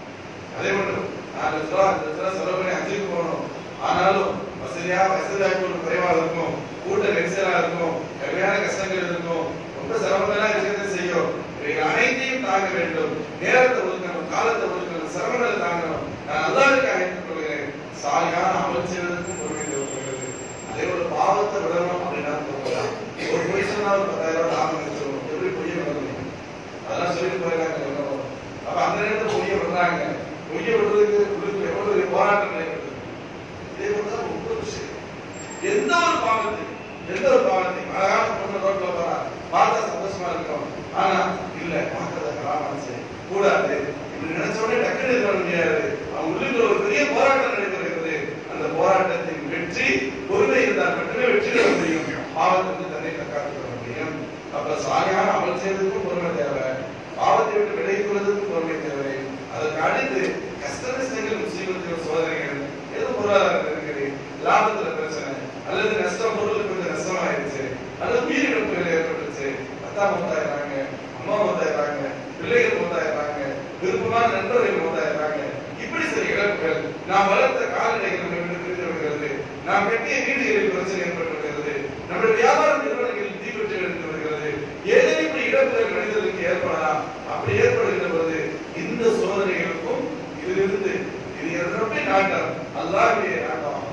அதே மட்டும் நாலு லட்ச ரூபா அஞ்சு லட்ச ரூபா செலவு பண்ணி அஞ்சுக்கு போகணும் ஆனாலும் வசதியா வசதி வாய்ப்புகள் குறைவா இருக்கும் கூட்ட நெரிசலா இருக்கும் கடுமையான கஷ்டங்கள் இருக்கும் ரொம்ப சிரமங்கள்லாம் இருக்கிறது செய்யும் இவைகள் அனைத்தையும் தாங்க வேண்டும் நேரத்தை ஒதுக்கணும் காலத்தை ஒதுக்கணும் சிரமங்களை தாங்கணும் நான் அல்லாஹ்வுக்கு அழைத்துக் கொள்கிறேன் சாலியான அமல் செய்வதற்கும் பொறுமை தேவைப்படுகிறது அதே போல பாவத்தை விடணும் அப்படின்னா தோணலாம் ஒரு பொய் சொன்னா ஒரு பத்தாயிரம் ரூபாய் லாபம் கிடைச்சிடும் எப்படி பொய்ய விட முடியும் அதெல்லாம் சொல்லிட்டு போயிடறாங்க எவ்வளவோ. அப்ப அந்த நேரத்துல பொய்ய விடுறாங்க பொய்ய விடுறதுக்கு உள்ளுக்குள்ள எவ்வளவு பெரிய போராட்டம் நடைபெறுது இதே போலதான் ஒவ்வொரு விஷயம் எந்த ஒரு பாவத்தை எந்த ஒரு பாவத்தை அழகான பொண்ணு ரோட்ல போறா பார்த்தா சந்தோஷமா இருக்கும் ஆனா இல்ல பார்க்கறத கலாமான செய்ய கூடாது இப்படி நினைச்ச உடனே டக்குனு இது பண்ண முடியாது அவன் உள்ளுக்குள்ள ஒரு பெரிய போராட்டம் நடைபெறுகிறது அந்த போராட்டத்தின் வெற்றி பொறுமை இருந்தால் மட்டுமே வெற்றி பெற முடியும் பாவத்திலிருந்து தன்னை தற்காத்துக் கொள்ள முடியும் அப்ப சாலியான அமல் செய்வதற்கும் பொறுமை தேவை பாவத்தை விட்டு விலகிக் கொள்வதற்கும் பொறுமை தேவை அதற்கு அடுத்து கஷ்ட நஷ்டங்கள் முஸ்லீம்கள் சோதனைகள் ஏதோ பொருளாதார நெருக்கடி லாபத்துல பிரச்சனை அல்லது நஷ்டம் பொருள் கொஞ்சம் நஷ்டமாயிருச்சு அல்லது உயிரிழப்புகள் ஏற்பட்டுச்சு அத்தா மூத்தாயிராங்க அம்மா மூத்தாயிராங்க பிள்ளைகள் மூத்தாயிராங்க விருப்பமான நண்பர்கள் மூத்தாயிராங்க இப்படி சில இழப்புகள் நாம் வளர்த்த கால்நடைகள் நம்ம விட்டு பிரிந்து விடுகிறது நாம் கட்டிய வீடுகளில் பிரச்சனை ஏற்பட்டு விடுகிறது நம்முடைய வியாபார நிறுவனங்களில் தீப்பற்றி எடுத்து வருகிறது ஏதேனும் இப்படி இழப்புகள் மனிதர்களுக்கு ஏற்படலாம் அப்படி ஏற்படுகின்ற பொழுது இந்த சோதனைகளுக்கும் இதிலிருந்து இது என்னுடைய நாட்டம் அல்லாஹ்வுடைய நாட்டம் அவர்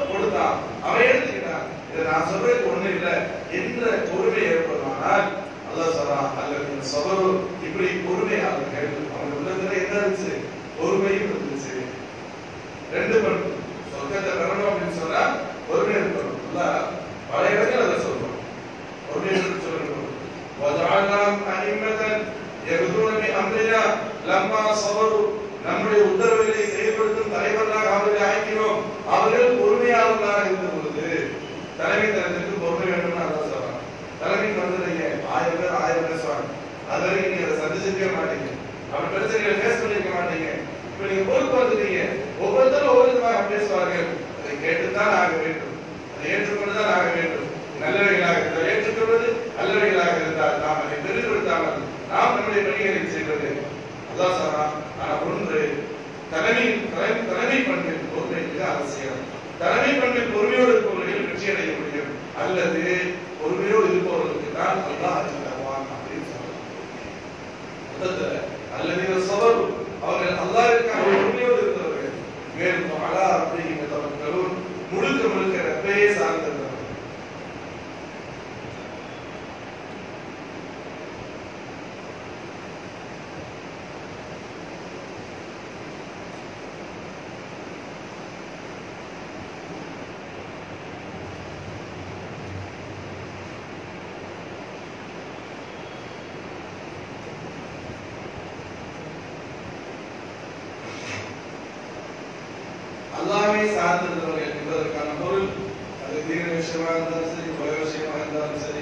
கொடுத்தான் அவன் எடுத்துக்கிட்டான் இதை நான் சொல்றதுக்கு ஒண்ணு இல்ல என்ற பொறுமை ஏற்படுமானால் அல்லாஹ் சொல்றான் அல்லது சபரு இப்படி பொறுமையாளர்கள் அவங்க உள்ளத்துல என்ன இருந்துச்சு பொறுமையும் இருந்துச்சு ரெண்டு பண்பு சொர்க்கத்தை பெறணும் அப்படின்னு சொன்னா பொறுமை இருக்கணும் அல்லாஹ் பல இடங்கள் அதை சொல்றோம் பொறுமை என்று சொல்லணும் وجعلناهم أئمة يهدون بأمرنا لما صبروا நம்முடைய உத்தரவுகளை செயல்படுத்தும் தலைவர்களாக அவர்களை ஆக்கினோம் அவர்கள் பொறுமையாளர்களாக இருந்த பொழுது தலைமை தரத்திற்கு பொறுமை வேண்டும் அதான் சொல்றாங்க தலைமைக்கு வந்துடுறீங்க ஆயிரம் பேர் ஆயிரம் பேசுவாங்க அது வரைக்கும் நீங்க அதை சந்திச்சிருக்கவே மாட்டீங்க அப்படி பிரச்சனைகளை ஃபேஸ் பண்ணிருக்க மாட்டீங்க இப்ப நீங்க பொறுப்பு வந்துட்டீங்க ஒவ்வொருத்தரும் ஒவ்வொரு விதமாக பேசுவார்கள் அதை கேட்டுத்தான் ஆக வேண்டும் அதை ஏற்றுக்கொண்டுதான் ஆக வேண்டும் நல்லவைகளாக இருந்தால் ஏற்றுக்கொள்வது நல்லவைகளாக இருந்தால் நாம் அதை பெருமைப்படுத்தாமல் நாம் நம்முடைய பணிகளை செய்வது அதான் சொன்னா ஆனா ஒன்று தலைமை தலைமை தலைமை பண்பில் பொறுமை மிக அவசியம் தலைமை பண்பில் பொறுமையோடு இருப்பவர்கள் வெற்றி அடைய முடியும் அல்லது பொறுமையோடு இருப்பவர்களுக்கு தான் அல்லாஹ் அருள் தருவான் அப்படின்னு சொல்றாங்க மொத்தத்துல அல்லது சபர் அவர்கள் அல்லாஹ்விற்கான பொறுமையோடு இருந்தவர்கள் மேலும் அலா அப்படிங்கிற தவர்களும் முழுக்க முழுக்க ரப்பையே சார்ந்திருந்தவர்கள் அல்லாமே சார்ந்திருந்தவர்கள் என்பதற்கான பொருள் அது தீர விஷயமா இருந்தாலும் சரி உலக விஷயமா இருந்தாலும் சரி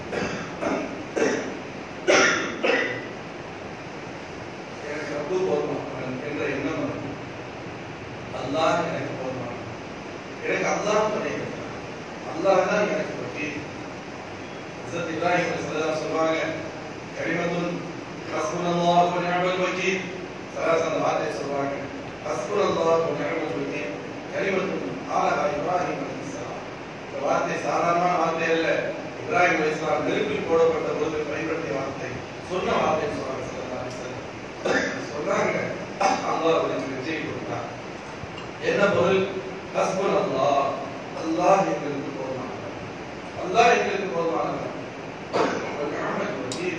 எனக்கு ரப்பு போதுமானவன் என்ற எண்ணம் வரும். அல்லாஹ் எனக்கு போதுமானவன் எனக்கு அல்லாஹ் துணை இருக்கிறான். அல்லாஹ் தான் எனக்கு வக்கீல் ஹஸரத் இப்ராஹிம் அலைஹிஸ்ஸலாம் சொல்வாங்க கலிமத்துன் ஹஸ்புனல்லாஹு வ நிஅமல் வக்கீல் சலாஸ் அந்த வார்த்தையை சொல்வாங்க ஹஸ்புனல்லாஹு வ நிஅமல் வக்கீல் கலிமத்துன் ஆலஹா இப்ராஹிம் அலைஹிஸ்ஸலாம் இந்த வார்த்தை சாதாரணமான வார்த்தை அல்ல இப்ராஹிம் அலைஹிஸ்ஸலாம் நெருப்பில் போடப்பட்ட பொழுது பயன்படுத்திய வார்த்தை சொன்ன வார்த்தை சொல்றாங்க ஸல்லல்லாஹு அலைஹி வஸல்லம் சொல்றாங்க அல்லாஹ் அவருக்கு வெற்றியை கொடுத்தான் என்ன பொருள் ஹஸ்புன் அல்லாஹ் அல்லாஹ் எங்களுக்கு போதுமானவன் அல்லாஹ் எங்களுக்கு போதுமானவன் நிஅமல் வக்கீல்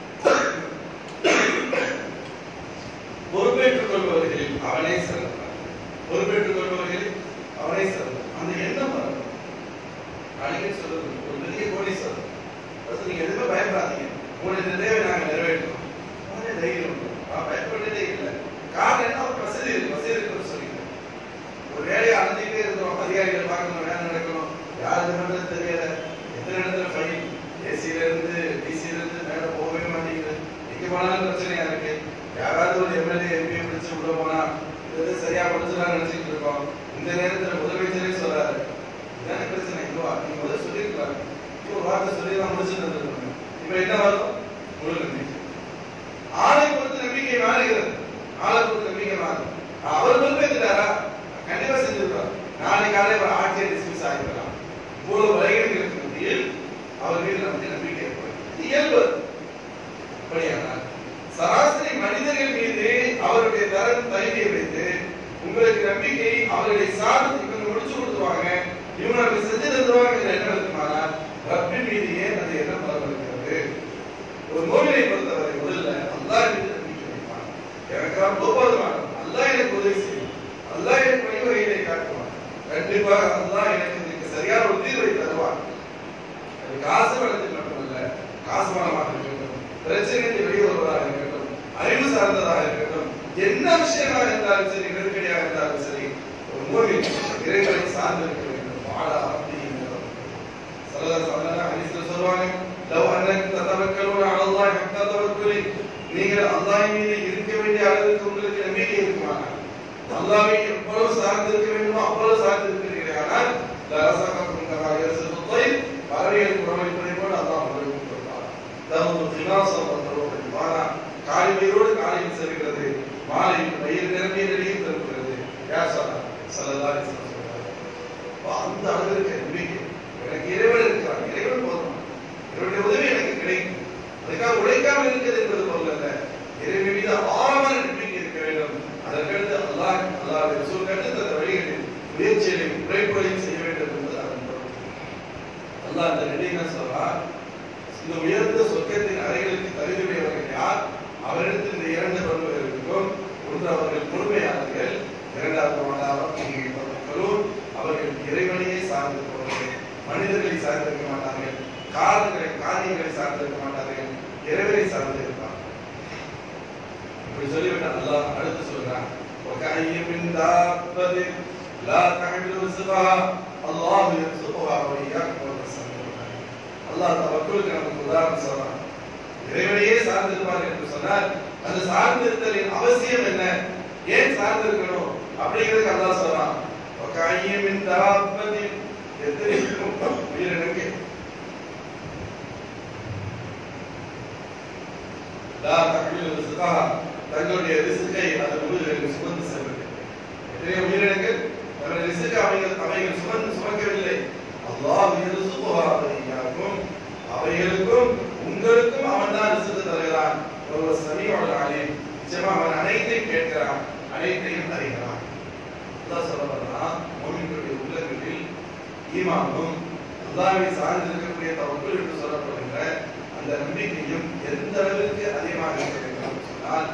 பொறுப்பேற்றுக் கொள்பவர்களில் அவனே சிறந்தவன் பொறுப்பேற்றுக் கொள்பவர்களில் அவனே சிறந்தவன் அந்த எண்ணம் வரணும் அடிக்கடி சொல்றது ஒரு பெரிய கோடீஸ்வரர் ஃபர்ஸ்ட் நீங்க எதுவுமே பயப்படாதீங்க உங்களுடைய இந்த தேவை நாங்க நிறைவேற்றோம் உடனே தைரியம் வரும். நான் பயப்பட்டதே இல்லை காரணம் என்ன ஒரு வசதி இருக்கு வசதி இருக்குன்னு சொல்லிக்கிறேன் ஒரு வேலையை அலைஞ்சிட்டே இருக்கிறோம் அதிகாரிகள் பார்க்கணும் வேலை நடக்கணும் யாருக்கு பண்றது தெரியல எத்தனை இடத்துல ஃபைல் ஏசில இருந்து டிசில இருந்து மேல போகவே மாட்டேங்குது எங்க போனாலும் பிரச்சனையா இருக்கு யாராவது ஒரு எம்எல்ஏ எம்பி பிடிச்சு உள்ள போனா இது சரியா படிச்சுலாம் நினைச்சிட்டு இருக்கோம் இந்த நேரத்துல முதலமைச்சரே சொல்றாரு இதான பிரச்சனை இல்லவா நீங்க முதல்ல சொல்லியிருக்கலாம் ஒரு வார்த்தை சொல்லி நான் முடிச்சுட்டு இருந்திருக்கணும் இப்ப என்ன வரும் முழு நம்பிக்கை ஆளை பொறுத்து நம்பிக்கை மாறுகிறது ஆளை பொறுத்து நம்பிக்கை மாறும் அவர் பொறுப்பேற்றுட்டாரா கண்டிப்பா செஞ்சிருப்பார் நாளை காலை அவர் ஆட்சியை டிஸ்மிஸ் ஆகிவிடலாம் இவ்வளவு வரைகளுக்கு மத்தியில் அவர் மீது நமக்கு நம்பிக்கை ஏற்படும் இது இயல்பு அப்படியானால் சராசரி மனிதர்கள் மீது அவருடைய தரம் தகுதியை வைத்து உங்களுக்கு நம்பிக்கை அவர்களை சார்ந்து இவங்க முடிச்சு கொடுத்துருவாங்க இவங்க நமக்கு செஞ்சு தந்துருவாங்க என்ற எண்ணம் இருக்குமானால் ரப்பின் மீது ஏன் அந்த எண்ணம் பலப்படுகிறது ஒரு மோமினை பொறுத்தவரை முதல்ல அல்லாஹ் மீது நம்பிக்கை வைப்பான் எனக்கு ரொம்ப போதுமானவன் அல்லாஹ் எனக்கு உதவி செய்யும் அல்லாஹ் எனக்கு வழிவகைகளை காட்டுவான் கண்டிப்பாக அல்லாஹ் எனக்கு இதுக்கு சரியான ஒரு தீர்வை தருவான் அது காசு வளத்தில் மட்டுமல்ல காசு வளமாக இருக்கட்டும் பிரச்சனைக்கு வெளியே வருவதாக இருக்கட்டும் அறிவு சார்ந்ததாக இருக்கட்டும் என்ன விஷயமாக இருந்தாலும் சரி நெருக்கடியாக இருந்தாலும் சரி ஒரு மூவி இறைவனை சார்ந்து இருக்க வேண்டும் வாழ அப்படிங்கிறோம் சல்லல்லாஹு அலைஹி வஸல்லம் ஹதீஸ்ல சொல்வாங்க லவ் அன்னக ததவக்கலுன அலா அல்லாஹ் ஹக்க தவக்குலி நீங்கள் அல்லாஹ் மீது இருக்க வேண்டிய அளவுக்கு உங்களுக்கு நம்பிக்கை இருக்குமானால் அல்லாஹ்வை எவ்வளவு சார்ந்து இருக்க வேண்டுமோ அவ்வளவு சார்ந்து இருக்கிறீர்கள் ஆனால் லரசகக்கும் கமா யர்சுது தைர் பறவைகள் உணவளிப்பதை போல அல்லாஹ் உங்களுக்கு கொடுப்பார் தமது தினாசம் வந்தரோடு வாரா காலை வயிறோடு காலையில் செல்கிறது மாலையில் வயிறு நிரம்பிய நிலையில் திரும்புகிறது யார் சொன்னார் சல்லல்லாஹு அலைஹி வஸல்லம் சொல்றாங்க. அப்ப அந்த அளவிற்கு நம்பிக்கை எனக்கு இறைவன் இருக்கிறான் இறைவன் போதும் இறைவனுடைய உதவி எனக்கு கிடைக்கும் அதுக்காக உழைக்காமல் இருக்கிறது என்பது பொருள் அல்ல இறைவன் மீது ஆழமான நம்பிக்கை இருக்க வேண்டும் அதற்கடுத்து அல்லாஹ் அல்லாஹ் ரசூல் கற்று தந்த வழிகளில் முயற்சிகளையும் உழைப்புகளையும் செய்ய வேண்டும் என்பது அதன் பொருள் அல்லாஹ் அந்த நிலையில சொல்றார் இந்த உயர்ந்த சொர்க்கத்தின் அறைகளுக்கு தகுதியுடையவர்கள் யார் அவரிடத்தில் இந்த இரண்டு பண்புகள் இருக்கும் ஒன்று அவர்கள் பொறுமையாளர்கள் இரண்டாவது மக்களும் அவர்கள் இறைவனையே சார்ந்திருப்பவர்கள் மனிதர்களை சார்ந்திருக்க மாட்டார்கள் காரணங்களை காரியங்களை சார்ந்திருக்க மாட்டார்கள் இறைவனை சார்ந்து இருப்பார்கள் இப்படி சொல்லிவிட்டு அல்லாஹ் அடுத்து சொல்றான் وكأي من دابة لا تحمل رزقها الله يرزقها وإياكم وهو السميع العليم அல்லாஹ் தவக்குலுக்கு நமக்கு உதாரணம் சொல்றான் இறைவனையே சார்ந்திருப்பார் என்று சொன்னால் அந்த சார்ந்திருத்தலின் அவசியம் என்ன ஏன் சார்ந்திருக்கணும் அப்படிங்கிறதுக்கு அல்லாஹ் சொல்றான் وكأي من دابة எத்தனை உயிரினங்கள் லா தஹ்மிலு ரிஸ்கஹா தங்களுடைய ரிஸ்கை அது முழுவதும் சுமந்து செல்வது எத்தனை உயிரினங்கள் தங்களுடைய ரிஸ்கை அவைகள் அவைகள் சுமந்து சுமக்கவில்லை அல்லாஹ் யர்சுகுஹா வையாக்கும் அவைகளுக்கும் உங்களுக்கும் அவன் தான் ரிஸ்க் தருகிறான் ஒரு சமீபம் அலீம் நிச்சயமா அவன் அனைத்தையும் கேட்கிறான் அனைத்தையும் அறிகிறான் அல்லாஹ் சொல்லப்படுறா மோமின்களுடைய உள்ளங்களில் ஈமானும் அல்லாஹ்வை சார்ந்து இருக்கக்கூடிய தவக்குள் என்று சொல்லப்படுகின்ற அந்த நம்பிக்கையும் எந்த அளவிற்கு அதிகமாக இருக்க வேண்டும் என்று சொன்னால்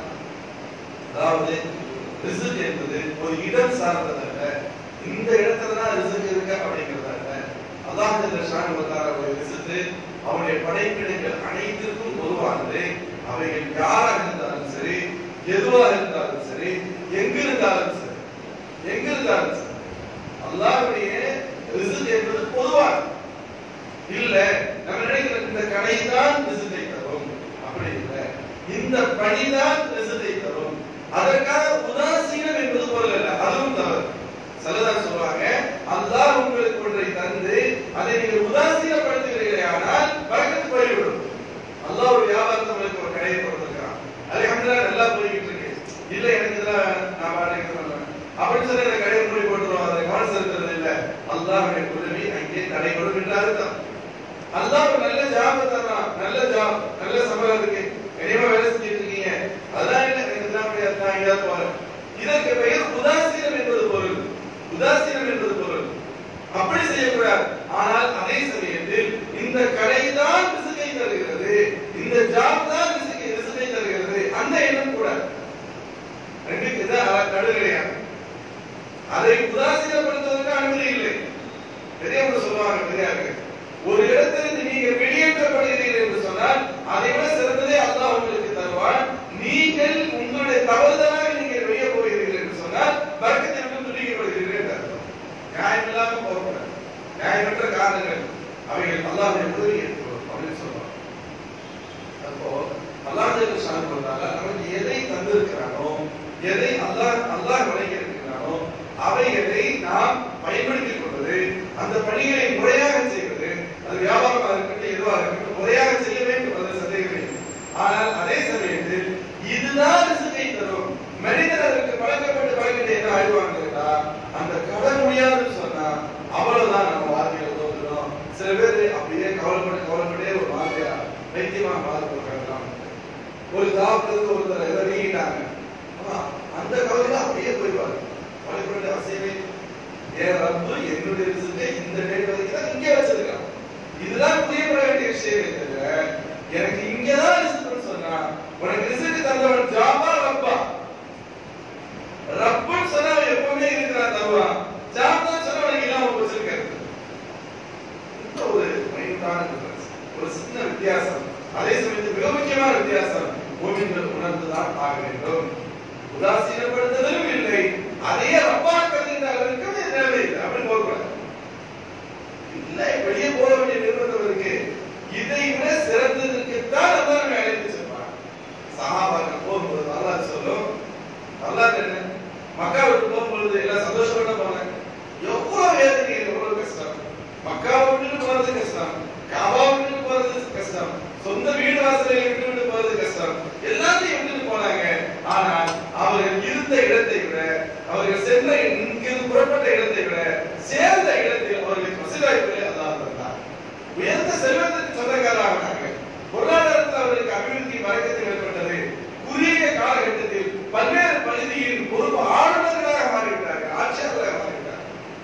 அதாவது ரிசுக் என்பது ஒரு இடம் சார்ந்ததல்ல இந்த இடத்துல தான் ரிசுக் இருக்கு அப்படிங்கிறதல்ல அல்லாஹ் ஷான் ஒரு ரிசுக்கு அவனுடைய படைப்பிடங்கள் அனைத்திற்கும் பொதுவானது அவைகள் யாராக இருந்தாலும் சரி எதுவாக இருந்தாலும் சரி எங்கிருந்தாலும் சரி எங்கிருந்தாலும் சரி அல்லாஹ்வுடைய ரிசுக் என்பது பொதுவானது இல்ல நம்ம நினைக்கிற இந்த கடை தான் ரிசத்தை தரும் அப்படி இல்ல இந்த பணி தான் ரிசத்தை தரும் அதற்காக உதாசீனம் என்பது பொருள் அல்ல அதுவும் தவறு சிலதான் சொல்றாங்க அல்லாஹ் உங்களுக்கு ஒன்றை தந்து அதை நீங்கள் உதாசீனப்படுத்துகிறீர்களே ஆனால் பறக்கத்து போய்விடும் அல்லாஹ் ஒரு வியாபாரத்தை உங்களுக்கு ஒரு கடையை கொடுத்திருக்கான் அல்ஹம்துலில்லாஹ் நல்லா போய்கிட்டு இருக்கு இல்ல எனக்கு இதெல்லாம் நான் பாட்டுக்கு பண்ணல அப்படின்னு சொல்லி அந்த கடையை மூடி போட்டுருவோம் அதை கவனம் செலுத்துறது இல்ல அல்லாஹ்வுடைய உதவி அங்கே தடைபடும் என்று அர்த்தம் அல்லாஹ் ஒரு நல்ல ஜாப் தரான் நல்ல ஜாப் நல்ல சம்பளம் இருக்கு கனிமா வேலை செஞ்சுட்டு இருக்கீங்க அதெல்லாம் இல்ல எனக்கு தான் முடியாது நான் எங்கேயாவது போறேன் இதற்கு பெயர் உதாசீனம் என்பது பொருள் உதாசீனம் என்பது பொருள் அப்படி செய்யக்கூடாது ஆனால் அதே சமயத்தில் இந்த கடை தான் ரிசுகை தருகிறது இந்த ஜாப் தான் ரிசுகை ரிசுகை தருகிறது அந்த எண்ணம் கூடாது ரெண்டுக்கு தான் நடுநிலையான அதை உதாசீனப்படுத்துவதற்கு அனுமதி இல்லை பெரியவங்க சொல்லுவாங்க பெரியாருக்கு ஒரு இடத்திலிருந்து நீங்க வெளியேற்றப்படுகிறீர்கள் என்று சொன்னால் அதை விட சிறந்ததே அல்லாஹ் உங்களுக்கு தருவான் நீங்கள் உங்களுடைய தவறுதலாக நீங்கள் வெளியே போகிறீர்கள் என்று சொன்னால் வர்க்கத்தை விட்டு துண்டிக்கப்படுகிறீர்கள் என்று அர்த்தம் நியாயம் இல்லாம போகக்கூடாது நியாயமற்ற காரணங்கள் அவைகள் அல்லாஹ்வுடைய உதவி ஏற்படும் அப்படின்னு சொல்லுவாங்க அப்போ அல்லாஹ் ஷான் பண்ணால நமக்கு எதை தந்திருக்கிறானோ எதை அல்லாஹ் அல்லாஹ் வழங்கி இருக்கிறானோ அவைகளை நாம் பயன்படுத்திக் கொள்வது அந்த பணிகளை முறையாக செய்வது அது வியாபாரமாக இருக்கட்டும் எதுவாக இருக்கட்டும் முறையாக செய்ய வேண்டும் அது சந்தேகம் இல்லை ஆனால் அதே சமயத்தில் இதுதான் ரிசுக்கை தரும் மனிதர் அதற்கு பழக்கப்பட்டு பழகிட்டு என்ன ஆயிடுவாங்கன்னா அந்த கடன் முடியாதுன்னு சொன்னா அவ்வளவுதான் நம்ம வாழ்க்கையில தோற்றுறோம் சில பேர் அப்படியே கவலைப்பட்டு கவலைப்பட்டே ஒரு மாதிரியா வைத்தியமா பாதிப்பு ஒரு ஜாப்ல ஒருத்தர் ஏதோ நீங்கிட்டாங்க ஆமா, அந்த கவலையில அப்படியே போயிடுவாங்க கவலைப்பட அவசியமே இல்லை. என் ரப்பு என்னுடைய ரிசுக்கை இந்த டேட் வரைக்கும் தான் இங்கே வச்சிருக்கான் இதுதான் புரியப்பட வேண்டிய விஷயமே தவிர எனக்கு இங்கதான் ரிசுக்குன்னு சொன்னா உனக்கு ரிசுக்கு தந்தவன் ஜாபா ரப்பா ரப்புன்னு சொன்னா அவன் எப்பவுமே இருக்கிறான் தருவான் ஜாப் தான் சொன்னா உனக்கு இல்லாம வச்சிருக்காரு இந்த ஒரு மைனூட்டான difference. ஒரு சின்ன வித்தியாசம் அதே சமயத்தில் மிக முக்கியமான வித்தியாசம் மூமின்கள் உணர்ந்துதான் ஆக வேண்டும் உதாசீனப்படுத்துதலும் இல்லை அதையே ரப்பா கருதுகின்ற அளவிற்கு இது தேவையில்லை அப்படி போகக்கூடாது இல்ல வெளியே போக வேண்டிய நிர்பந்தம் இருக்கு இதை விட சிறந்ததுக்குத்தான் அல்லாஹ் நம்மை அழைத்து செல்வான் சஹாபாக்கள் போகும்போது அல்லாஹ் சொல்லும் அல்லாஹ் என்ன மக்கா விட்டு போகும்பொழுது எல்லாம் சந்தோஷப்பட போனாங்க எவ்வளவு வேதனை எவ்வளவு கஷ்டம் மக்கா விட்டு போறது கஷ்டம் காபா விட்டு போறது கஷ்டம் சொந்த வீடு வாசலை விட்டு விட்டு போறது கஷ்டம் எல்லாத்தையும் விட்டுட்டு போனாங்க ஆனால் அவர்கள் இருந்த இடத்தை விட அவர்கள் சென்ற இங்கிருந்து புறப்பட்ட இடத்தை விட சேர்ந்த இடத்தில் அவர்களுக்கு வசதி வாய்ப்புகளை அல்லாஹ் தந்தார் உயர்ந்த செல்வத்திற்கு சொந்தக்காரராக பொருளாதாரத்தில் அவர்களுக்கு அபிவிருத்தி வழக்கத்தில் ஏற்பட்டது குறுகிய காலகட்டத்தில் பல்வேறு பகுதியின் பொறுப்பு ஆளுநர்களாக மாறிவிட்டார்கள் ஆட்சியாளர்களாக மாறிவிட்டார்கள்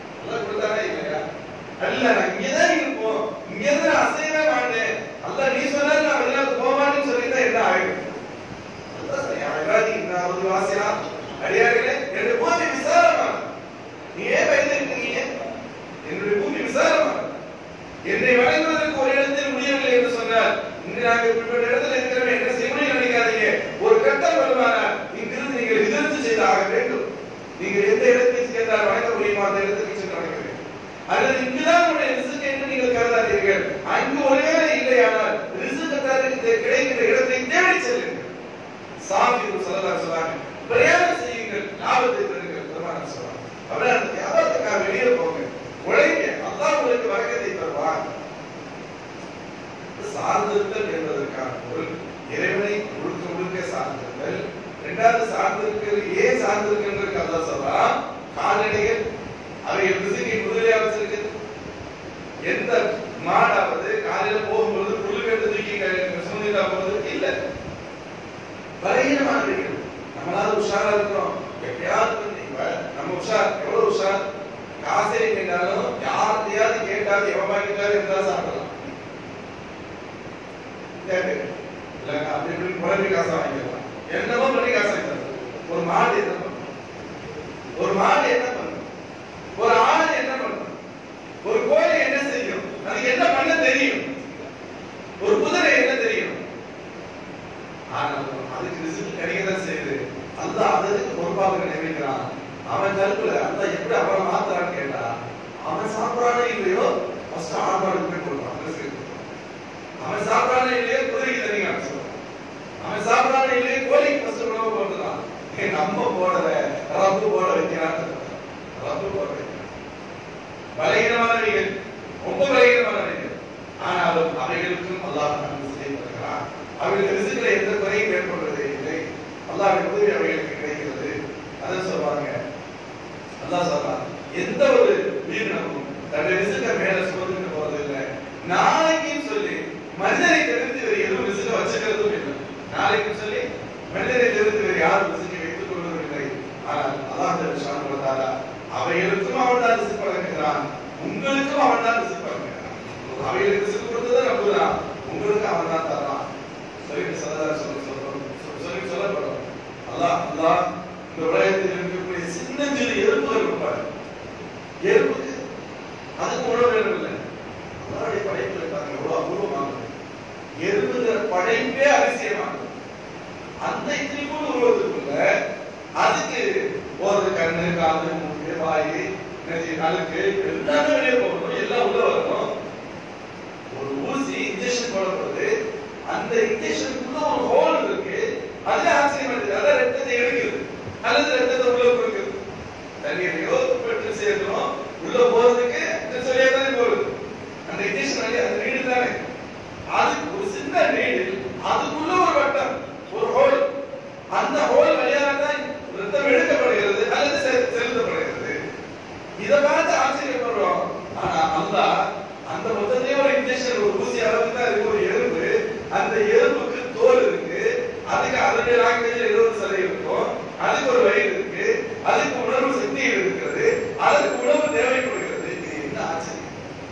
வேண்டும் அந்த இடத்துக்கு சென்று அடைகிறேன் அல்லது இங்குதான் உடைய ரிசுக்கு என்று நீங்கள் கருதாதீர்கள் அங்கு ஒருவேளை இல்லையானால் ரிசுக்கு தருக்கு கிடைக்கிற இடத்தை தேடி செல்லுங்கள் சாமி சொல்லலாம் சொல்லாங்க பிரயாணம் செய்யுங்கள் லாபத்தை பெறுங்கள் பெருமாள் சொல்றாங்க அப்படியே அந்த வியாபாரத்துக்காக வெளியே போங்க உழைங்க அல்லாஹ் உங்களுக்கு வரக்கத்தை தருவான் சார்ந்திருத்தல் என்பதற்கான பொருள் இறைவனை முழுக்க முழுக்க சார்ந்திருத்தல் இரண்டாவது சார்ந்திருக்கிறது ஏன் சார்ந்திருக்கின்றது அல்லாஹ் சொல்றான் கால்நடைகள் அவைகள் ரிசுக்கை முதலியாக வச்சிருக்கு எந்த மாடாவது காலையில போகும்போது புல்லு கட்டு தூக்கி சுமந்துட்டா போகுது இல்ல பலகீனமானவர்கள் நம்மளால உஷாரா இருக்கிறோம் எப்பயாவது வந்து இப்ப நம்ம உஷார் எவ்வளவு உஷார் காசே கேட்டாலும் யார்கிட்டயாவது கேட்டாலும் எவன் கேட்டாலும் இருந்தாலும் சாப்பிடலாம் கேட்டு இல்லைங்க அப்படி இப்படி குழந்தை காசை வாங்கிக்கலாம் என்னவோ பண்ணி காசு வாங்கிக்கலாம் ஒரு மாடு என்ன பண்ணும் ஒரு மாடு என்ன பண்ணும் ஒரு ஆடு என்ன பண்ணும் ஒரு கோழி என்ன செய்யும் அதுக்கு என்ன பண்ண தெரியும் ஒரு குதிரை என்ன தெரியும் ஆனால் அதுக்கு ரிசல்ட் கிடைக்கதான் செய்யுது அந்த அதுக்கு பொறுப்பாக நினைக்கிறான் அவன் கருப்புல அந்த எப்படி அவனை மாத்துறான்னு கேட்டா அவன் சாப்பிடறானே இல்லையோ ஃபர்ஸ்ட் ஆர்பாடு போய் கொடுப்பான் ரிஸ்க் அவன் சாப்பிடறானே இல்லையோ குதிரைக்கு தண்ணி காமிச்சிருவான் அவன் சாப்பிடறானே இல்லையோ கோழிக்கு ஃபர்ஸ்ட் உணவு போட்டுறான் நம்ம போடல ரப்பு போட வைக்கிறான் ரப்பு போட வைக்கிறான் பலகீனமானவர்கள் ரொம்ப பலகீனமானவர்கள் ஆனாலும் அவைகளுக்கும் அல்லாஹ் நன்மை செய்து வருகிறான் அவர்களுக்கு ரிசுக்கில் எந்த குறையும் ஏற்படுவதே இல்லை அல்லாஹ்வின் உதவி அவைகளுக்கு கிடைக்கிறது அதை சொல்றாங்க அல்லாஹ் சொல்றான் எந்த ஒரு உயிரினமும் தன்னுடைய ரிசுக்க மேல சுமந்துட்டு போறது இல்லை நாளைக்கும் சொல்லி மனிதரை தெரிந்து வேறு எதுவும் ரிசுக்க வச்சுக்கிறதும் இல்லை நாளைக்கும் சொல்லி மனிதரை தெரிந்து வேறு யாரும் ரிசுக்கை வைத்துக் கொள்வதும் இல்லை ஆனால் அல்லாஹ் ஷான் வந்தாரா அவைகளுக்கும் அவன் தான் ரிசுக் வழங்குகிறான் உங்களுக்கும் அவன் தான் ரிசுக் வழங்குகிறான் அவைகளுக்கு ரிசுக் கொடுத்ததை நம்புகிறான் உங்களுக்கு அவன் தான் தர்றான் சொல்லிட்டு சதா சொல்ல சொல்றோம் சொல்லி சொல்லப்படும் அல்லாஹ் அல்லாஹ் இந்த உலகத்தில் இருக்கக்கூடிய சின்ன சிறு எறும்புகள் இருப்பார் எறும்புக்கு அதுக்கு உணவு வேணும் இல்லை அல்லாவுடைய படைப்புல பாருங்க எவ்வளவு அபூர்வமானது எறும்புங்கிற படைப்பே அதிசயமானது அந்த இத்திரிக்கும் உருவத்துக்குள்ள அதுக்கு ஒரு கண்ணு காது மூக்கு வாய் நெஞ்சு அழுக்கு எல்லாமே வெளியே போகணும் எல்லாம் உள்ள வரணும் ஒரு ஊசி இன்ஜெக்ஷன் போடப்படுது அந்த இன்ஜெக்ஷனுக்குள்ள ஒரு ஹோல் இருக்கு அதுல ஆக்சிஜன் வருது அதான் ரத்தத்தை எடுக்குது அல்லது ரத்தத்தை உள்ள கொடுக்குது தண்ணீரையோ பெற்று சேர்க்கணும் உள்ள போறதுக்கு சொல்லியே தானே போகுது அந்த இன்ஜெக்ஷன் அந்த நீடு தானே அதுக்கு ஒரு சின்ன நீடு அதுக்குள்ள ஒரு வட்டம் ஒரு ஹோல் அந்த ஹோல் வழியாக தான் ரத்தம் எடுக்கப்படுகிறது அல்லது செ- செலுத்தப்படுகிறது இதை பார்த்து ஆச்சரியப்படுறோம் ஆனா அல்லாஹ் அந்த மொத்தத்தையும் ஒரு இன்ஜெக்ஷன் ஒரு ஊசி அளவுக்கு தான் இருக்கு ஒரு எறும்பு அந்த எறும்புக்கு தோல் இருக்கு அதுக்கு அதனுடைய லாங்குவேஜ் இருபது சதை இருக்கும் அதுக்கு ஒரு வயிறு இருக்கு அதுக்கு உணர்வு சக்தி இருக்கிறது அதுக்கு உணவு தேவைப்படுகிறது இது என்ன ஆச்சரியம்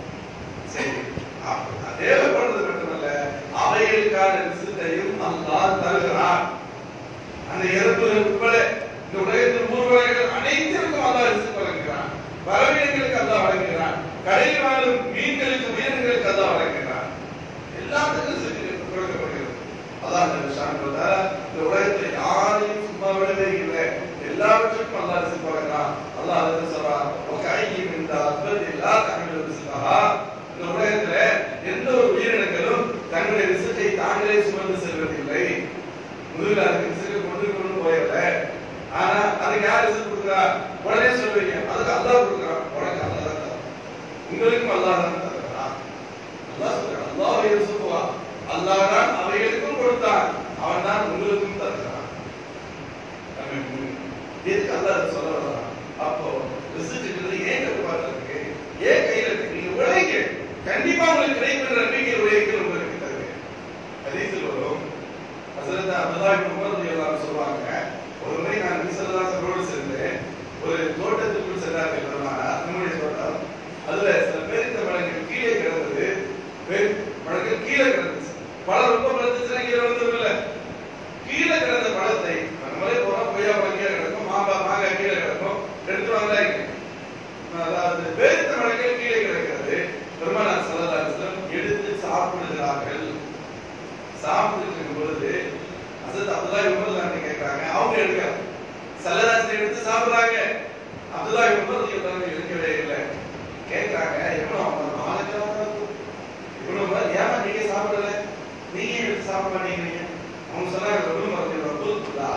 சரி அப்ப தேவைப்படுறது மட்டுமல்ல அவைகளுக்கான ரிசுத்தையும் அல்லாஹ் தருகிறான் அந்த எறும்புகள் உட்பட இந்த உலகத்தில் ஊர்வலங்கள் அனைத்திற்கும் அல்லாஹ் ரிசுக் வழங்குகிறான் பறவைகளுக்கு அல்லாஹ் வழங்குகிறான் கடலில் வாழும் மீன்களுக்கு உயிரினங்களுக்கு அல்லாஹ் வழங்குகிறான் எல்லாத்துக்கும் ரிசுக் கொடுக்கப்படுகிறது அல்லாஹ் இந்த ஷான்கள இந்த உலகத்தில் யாரையும் சும்மா விடவே இல்லை எல்லாவற்றுக்கும் அல்லாஹ் ரிசுக் வழங்குறான் அல்லாஹ் அதை சொல்றான் ஒக ஐயும் இந்த அற்புதம் எல்லா தமிழ் ரிசுக்கா இந்த உலகத்துல எந்த ஒரு உயிரினங்களும் தங்களுடைய ரிசுக்கை தாங்களே சுமந்து செல்வதில்லை முதல்ல அதுக்கு ரிசுக்கு கொண்டு கொண்டு போயிடல ஆனா அதுக்கு யார் ரிசுக் கொடுக்குறா உடனே சொல்லுவீங்க அதுக்கு அல்லாஹ் கொடுக்குறான் உனக்கு அல்லாஹ் தான் தரான். உங்களுக்கும் அல்லாஹ் தான் தருகிறான் அல்லாஹ் சொல்றான் அல்லாஹ் ரிசுக்குவா அல்லாஹ் தான் அவைகளுக்கும் கொடுத்தான் அவன் தான் உங்களுக்கும் தருகிறான் நம்ம எதுக்கு அல்லாஹ் இதை சொல்ல வர்றான் அப்போ ரிசுக்குங்கிறது ஏன் கட்டுப்பாடு இருக்கு ஏன் கையில இருக்கு நீங்க உழைங்க கண்டிப்பா உங்களுக்கு கிடைக்கிற நம்பிக்கை உழைக்கிறது உங்களுக்கு தருவேன் ஹதீஸில் வரும் ஹசரத் அப்துல்லாஹ் இப்னு உமர் ரலியல்லாஹு அன்ஹு சொல்வாங்க ஒரு முறை நான் நபி ஸல்லல்லாஹு அலைஹி வஸல்லம் சென்றேன் ஒரு தோட்டத்துக்குள் சென்றார்கள் பெருமானார் நம்முடைய தோட்டம் அதுல சில பேரித்த மரங்கள் கீழே கிடந்தது பேர் மரங்கள் கீழே கிடந்துச்சு பழம் ரொம்ப பழுத்துச்சுன்னா கீழே வந்துரும்ல கீழே கிடந்த பழத்தை நம்மளே போறோம் கொய்யா பழம் கீழே கிடக்கும் மாம்பா மாங்காய் கீழே கிடக்கும் எடுத்து வந்தாங்க அதாவது பேரித்த மரங்கள் கீழே கிடக்கிறது பெருமானார் ஸல்லல்லாஹு அலைஹி வஸல்லம் எடுத்து சாப்பிடுகிறார்கள் சாப்பிட்டு இருக்கும் பொழுது அசத் அப்துல்லாஹி உமர் தான் கேட்கறாங்க அவங்க எடுக்கிறாங்க சல்லதாசன் எடுத்து சாப்பிடுறாங்க அப்துல்லாஹி உமர் ரலியல்லாஹு அன்ஹு எடுக்க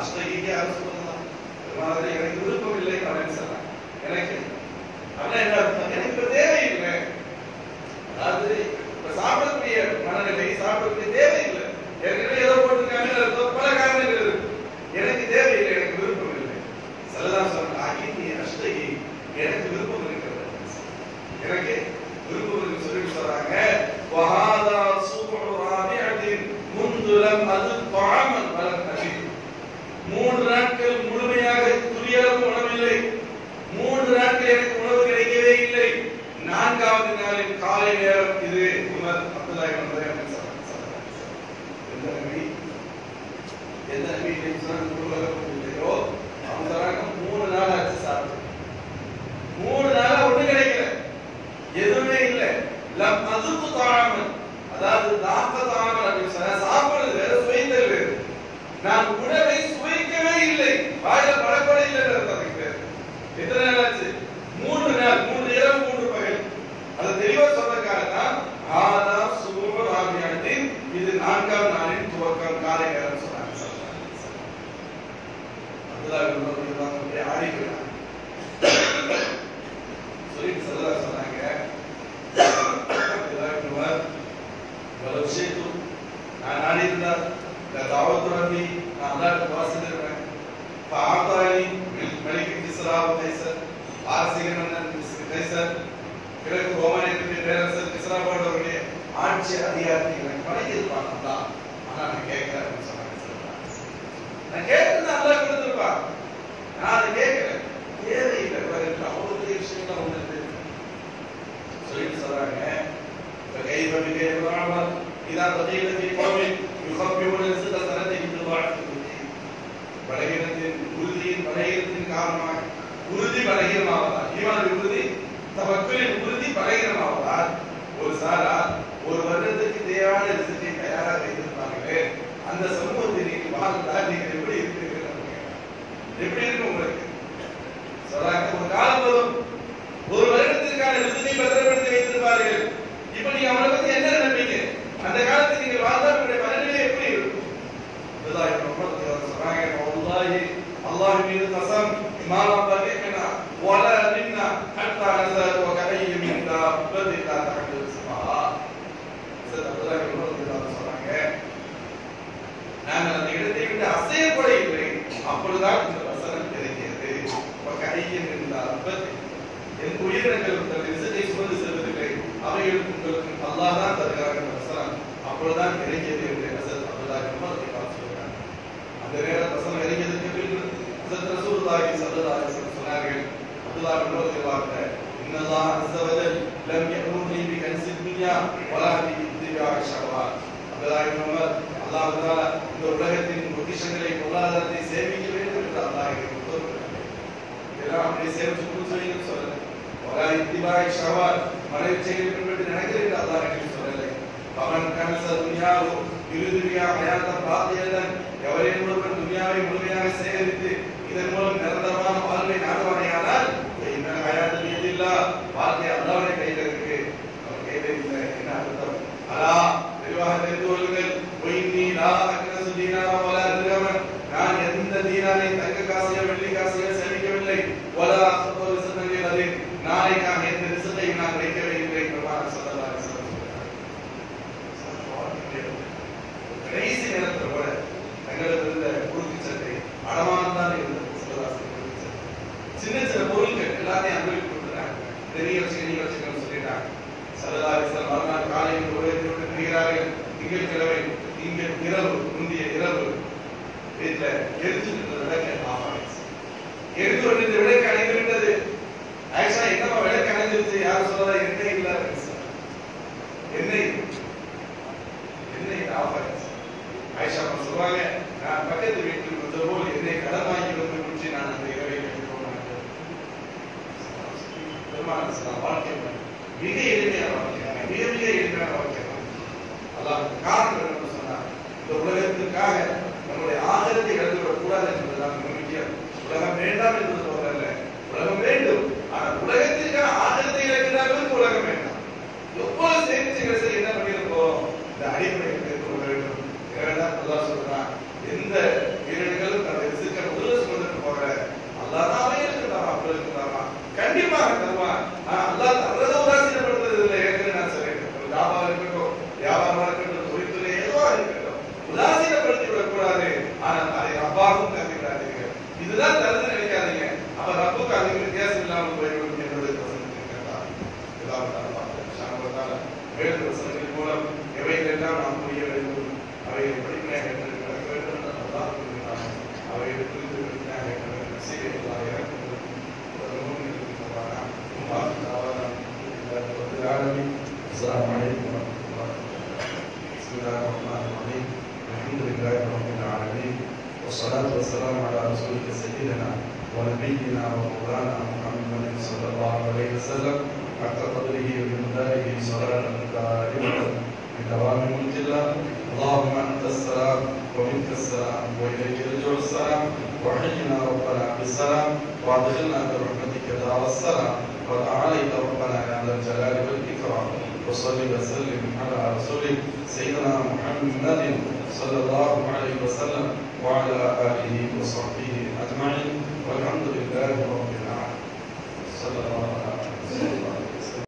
அஷ்டகிக்கு யாரும் சொல்லலாம் பெருமானாரே எனக்கு விருப்பம் இல்லை அப்படின்னு சொன்னாங்க எனக்கு ஆனா என்ன அர்த்தம் எனக்கு இப்ப தேவையில்லை அதாவது இப்ப சாப்பிடக்கூடிய மனநிலை சாப்பிடக்கூடிய தேவையில்லை ஏற்கனவே ஏதோ போட்டிருக்காங்க அர்த்தம் பல காரணங்கள் இருக்கு எனக்கு தேவையில்லை எனக்கு விருப்பம் இல்லை சிலதான் சொன்னாங்க அகினி அஷ்டகி எனக்கு விருப்பம் இருக்கிறது எனக்கு விருப்பம் இருக்கு சொல்லி சொல்றாங்க வஹாதா சூபு ராபிஅத்தின் முந்துலம் அது தாமன் வலம் நபி மூன்று நாட்கள் முழுமையாக துரியளவு உணவில்லை மூன்று நாட்கள் எனக்கு உணவு கிடைக்கவே இல்லை நான்காவது நாளின் காலை நேரம் இது உமர் அப்துல்லாஹி இப்னு அப்படின்னு சொல்றாங்க எந்த நபி எந்த நபி இன்னைக்கு சொன்னாங்க உலகம் இல்லையோ அவங்க சொல்றாங்க மூணு நாள் ஆச்சு சாப்பிட்டு மூணு நாளா ஒண்ணு கிடைக்கல எதுவுமே இல்ல லம் அதுக்கு தாழாமல் அதாவது தாக்க தாழாமல் அப்படின்னு சொன்னா சாப்பிடுறது வேற சுவைத்தல் வேறு நான் உணவை சுவைக்கவே இல்லை வாயில படப்பட இல்லை அதுக்கு பேர் எத்தனை நாள் ஆச்சு மூன்று நாள் மூன்று இரவு மூன்று பகல் அது தெளிவா சொன்னதுக்காக தான் ஆனா சுப ராபியாண்டின் இது நான்காம் நாளின் துவக்கம் காலை நேரம் சொன்னாங்க அப்துல்லாஹ் இப்னு உமர் ரலியல்லாஹு அன்ஹு ஆடிக்கிறாங்க சொல்லிட்டு சொல்லா சொன்னாங்க அப்துல்லாஹ் இப்னு உமர் வலவு ஷைத்து நான் நாடி இருந்தால் இந்த தாவத் ரபி நான் அல்லாஹ்ட்ட துவா செஞ்சிருப்பேன் فأعطاني ملك كسرى وقيصر ஆசிரியர் மன்னன் கைசர் பிறகு ரோமானியத்தின் பேரரசர் கிஸ்ரா போன்றவருடைய ஆட்சி அதிகாரத்தை எனக்கு வழங்கியிருப்பான் அல்லாஹ் ஆனா நான் கேட்கல அப்படின்னு சொன்னாங்க நான் கேட்கறது அல்லாஹ் கொடுத்திருப்பான் நான் அதை கேட்கல தேவையில்லை வேற அவ்வளவு பெரிய விஷயங்கள் ஒண்ணு இருக்கு சொல்லிட்டு சொல்றாங்க فكيف بكيف العمل إذا بقيت في قوم يخبرون رزق سنته بضاعف பலகீனத்தின் உறுதியின் பலகீனத்தின் காரணமாக உறுதி பலகீனமாவதால் ஈமானுடைய உறுதி தவக்குலின் உறுதி பலகீனமாவதால் ஒரு சாரா ஒரு வருடத்துக்கு தேவையான ரிசல்ட்டை தயாராக வைத்திருப்பாங்களே அந்த சமூகத்தை நீங்க வாழ்ந்தால் நீங்கள் எப்படி இருக்கிறீர்கள் அப்படின்னு கேட்டாங்க. எப்படி இருக்கு உங்களுக்கு சொல்றாங்க ஒரு காலம் வரும் ஒரு வருடத்திற்கான ரிசல்ட்டை பத்திரப்படுத்தி வைத்திருப்பார்கள் இப்ப நீங்க அவனை பத்தி என்ன நினைப்பீங்க அந்த காலத்தில் நீங்கள் வாழ்ந்தால் உங்களுடைய மனநிலை எப்படி இருக்கும் அப்துல்லாஹ் இப்னு உமர் ரலியல்லாஹு சொல்றாங்க வல்லாஹி அல்லாஹ் மீது கசம் ما بقينا ولا منا حتى نزل وكأي من دابة لا تحمل رزقها சரி அப்துல்லாஹ் இப்னு உமர் ரலியல்லாஹு சொல்றாங்க நாங்கள் அந்த இடத்தை விட்டு அசையப்பட இல்லை அப்பொழுதுதான் இந்த வசனம் கிடைக்கிறது கையில் இருந்த அப்பத்தை என் உயிரினங்கள் தன் ரிசத்தை சுமந்து செல்வதில்லை அவைகளுக்கு உங்களுக்கு அல்லாஹ் தான் தருகிறார் என்ற வசனம் அப்பொழுதுதான் இறங்கியது என்று ஹசரத் அப்துல்லாஹ் இப்னு உமர் ரலியல்லாஹு சொல்றாங்க அந்த நேரம் வசனம் இறங்கியதற்கு பின்பு ஹசரத் ரசூலுல்லாஹி ஸல்லல்லாஹு அலைஹி வஸல்லம் சொன்னார்கள் அப்துல்லாஹ் இப்னு உமர் ரலியல்லாஹு إن الله عز وجل لم يأمرني بكنز الدنيا ولا باتباع الشهوات அப்துல்லாஹ் இப்னு உமர் அல்லாஹ் தஆலா இந்த உலகத்தின் பொக்கிஷங்களை பொருளாதாரத்தை சேமிக்க வேண்டும் என்று அல்லாஹ் எனக்கு உத்தரவிட்டார் இதெல்லாம் அப்படி சேமிச்சு கொடுத்து சொல்லல ولا اتباع الشهوات மனைவிச்சைகளை பின்பற்றி நடக்கிறது என்று அல்லாஹ் எனக்கு சொல்லலை அவன் கனச துனியாவு இருதுனியா ஹயாத்தம் பாத்தியதன் எவரேனும் ஒருவன் துனியாவை முழுமையாக சேகரித்து இதன் மூலம் நிரந்தரமான வாழ்வை நாடுவானேயானால் இந்த ஹயாத்து மீதில்லா வாழ்க்கை அல்லாவுடைய கையில் இருக்கு அவன் கையில் இல்லை என்ன அர்த்தம் அலா தெளிவாக தெரிந்து கொள்ளுங்கள் பொய்னி லா அக்னசு தீனாரா வலா திரவன் நான் எந்த தீனாரை தங்க காசையோ வெள்ளி காசையோ சேமிக்கவில்லை வலா அசத்தோ ரிசத்தங்கள் அதில் நாளைக்காக எந்த ரிசத்தையும் நான் வைக்கவே இல்லை பெருமாள் சொல்லலாம் கடைசி நேரத்தில் கூட தங்களுக்கு இருந்த குறுக்கு சட்டை அடமானம் தான் இருந்தது சிவதாசன் குறுக்கு சட்டை சின்ன சின்ன பொருட்கள் எல்லாத்தையும் அனுபவித்து கொடுத்துட்டாங்க பெரிய வச்சுக்க நீ வச்சுக்கணும்னு சொல்லிட்டாங்க சரதாரிசன் மறுநாள் காலையில் உலகத்தை விட்டு பிரிகிறார்கள் திங்கட்கிழமை திங்கள் இரவு முந்தைய இரவு வீட்டுல எரிச்சு இருந்த விளக்கு ஆஃப் ஆயிடுச்சு எரிந்து கொண்டிருந்த விளக்கு அணைந்து விட்டது ஆக்சுவலா என்னமா விளக்கு அணைஞ்சிருச்சு யாரும் சொல்லல எண்ணெய் இல்ல எண்ணெய் எண்ணெய் ஆஃப் ஆயிடுச்சு ஆயிஷா அம்மா சொல்லுவாங்க நான் பக்கத்து வீட்டில் வந்த போல் என்னை கடன் வாங்கி வந்து குடிச்சு நான் அந்த இரவை கழித்து போனேன் பெருமாள் இஸ்லாம் வாழ்க்கை முறை மிக எளிமையான வாழ்க்கை மிக மிக எளிமையான வாழ்க்கை அல்லாஹ் காரணம் என்னன்னு சொன்னா இந்த உலகத்திற்காக நம்முடைய ஆதரத்தை இழந்துவிடக் கூடாது என்பதுதான் மிக முக்கியம் உலகம் வேண்டாம் என்பது போதல்ல உலகம் வேண்டும் ஆனால் உலகத்திற்கான ஆதரத்தை இழக்கிறார்களுக்கு உலகம் வேண்டாம் எவ்வளவு சேமிச்சுகளை செய்ய என்ன பண்ணியிருக்கோம் இந்த அடிப்படையை தெரிந்து கொள்ள வேண்டும் எனவேதான் அல்லாஹ் சொல்றான் எந்த வீரர்களும் தன்னுடைய கண்டிப்பாக தருவான் ஆனா அல்லாஹ் தர்றதை உதாசீனப்படுத்துறது இல்லை ஏற்கனவே நான் சொல்லிட்டேன் ஒரு தாபா இருக்கட்டும் வியாபாரமா இருக்கட்டும் தொழில்துறை எதுவா இருக்கட்டும் உதாசீனப்படுத்தி விடக்கூடாது ஆனால் அதை ரப்பாகவும் கருதிவிடாதீர்கள் இதுதான் தருது நினைக்காதீங்க அப்ப ரப்புக்கு அதுக்கு வித்தியாசம் இல்லாமல் போய்விடும் என்பதை வசனத்தில் கேட்டார் இதாவது வேறு வசனங்கள் மூலம் எவைகளெல்லாம் நாம் புரிய வேண்டும் அவைகளை படிப்பினையாக எடுத்து நடக்க வேண்டும் என்று அல்லாஹ் கூறுகிறான் அவைகளை குறித்து படிப்பினையாக எடுத்து நசீபைகளாக இறக்கும் السلام عليكم ورحمة الله بسم الله الرحمن الرحيم الحمد لله رب العالمين والصلاة والسلام على رسولك سيدنا ونبينا ومولانا محمد صلى الله عليه وسلم حق قدره ومقداره صلاة دائمة بدوام ملك الله اللهم أنت السلام ومنك السلام وإليك يرجع السلام وحينا ربنا بالسلام وأدخلنا برحمتك دار السلام وتعاليت ربنا يا ذا الجلال والإكرام وصل وسلم على رسولك سيدنا محمد صلى الله عليه وسلم وعلى آله وصحبه أجمعين والحمد لله رب العالمين صلى الله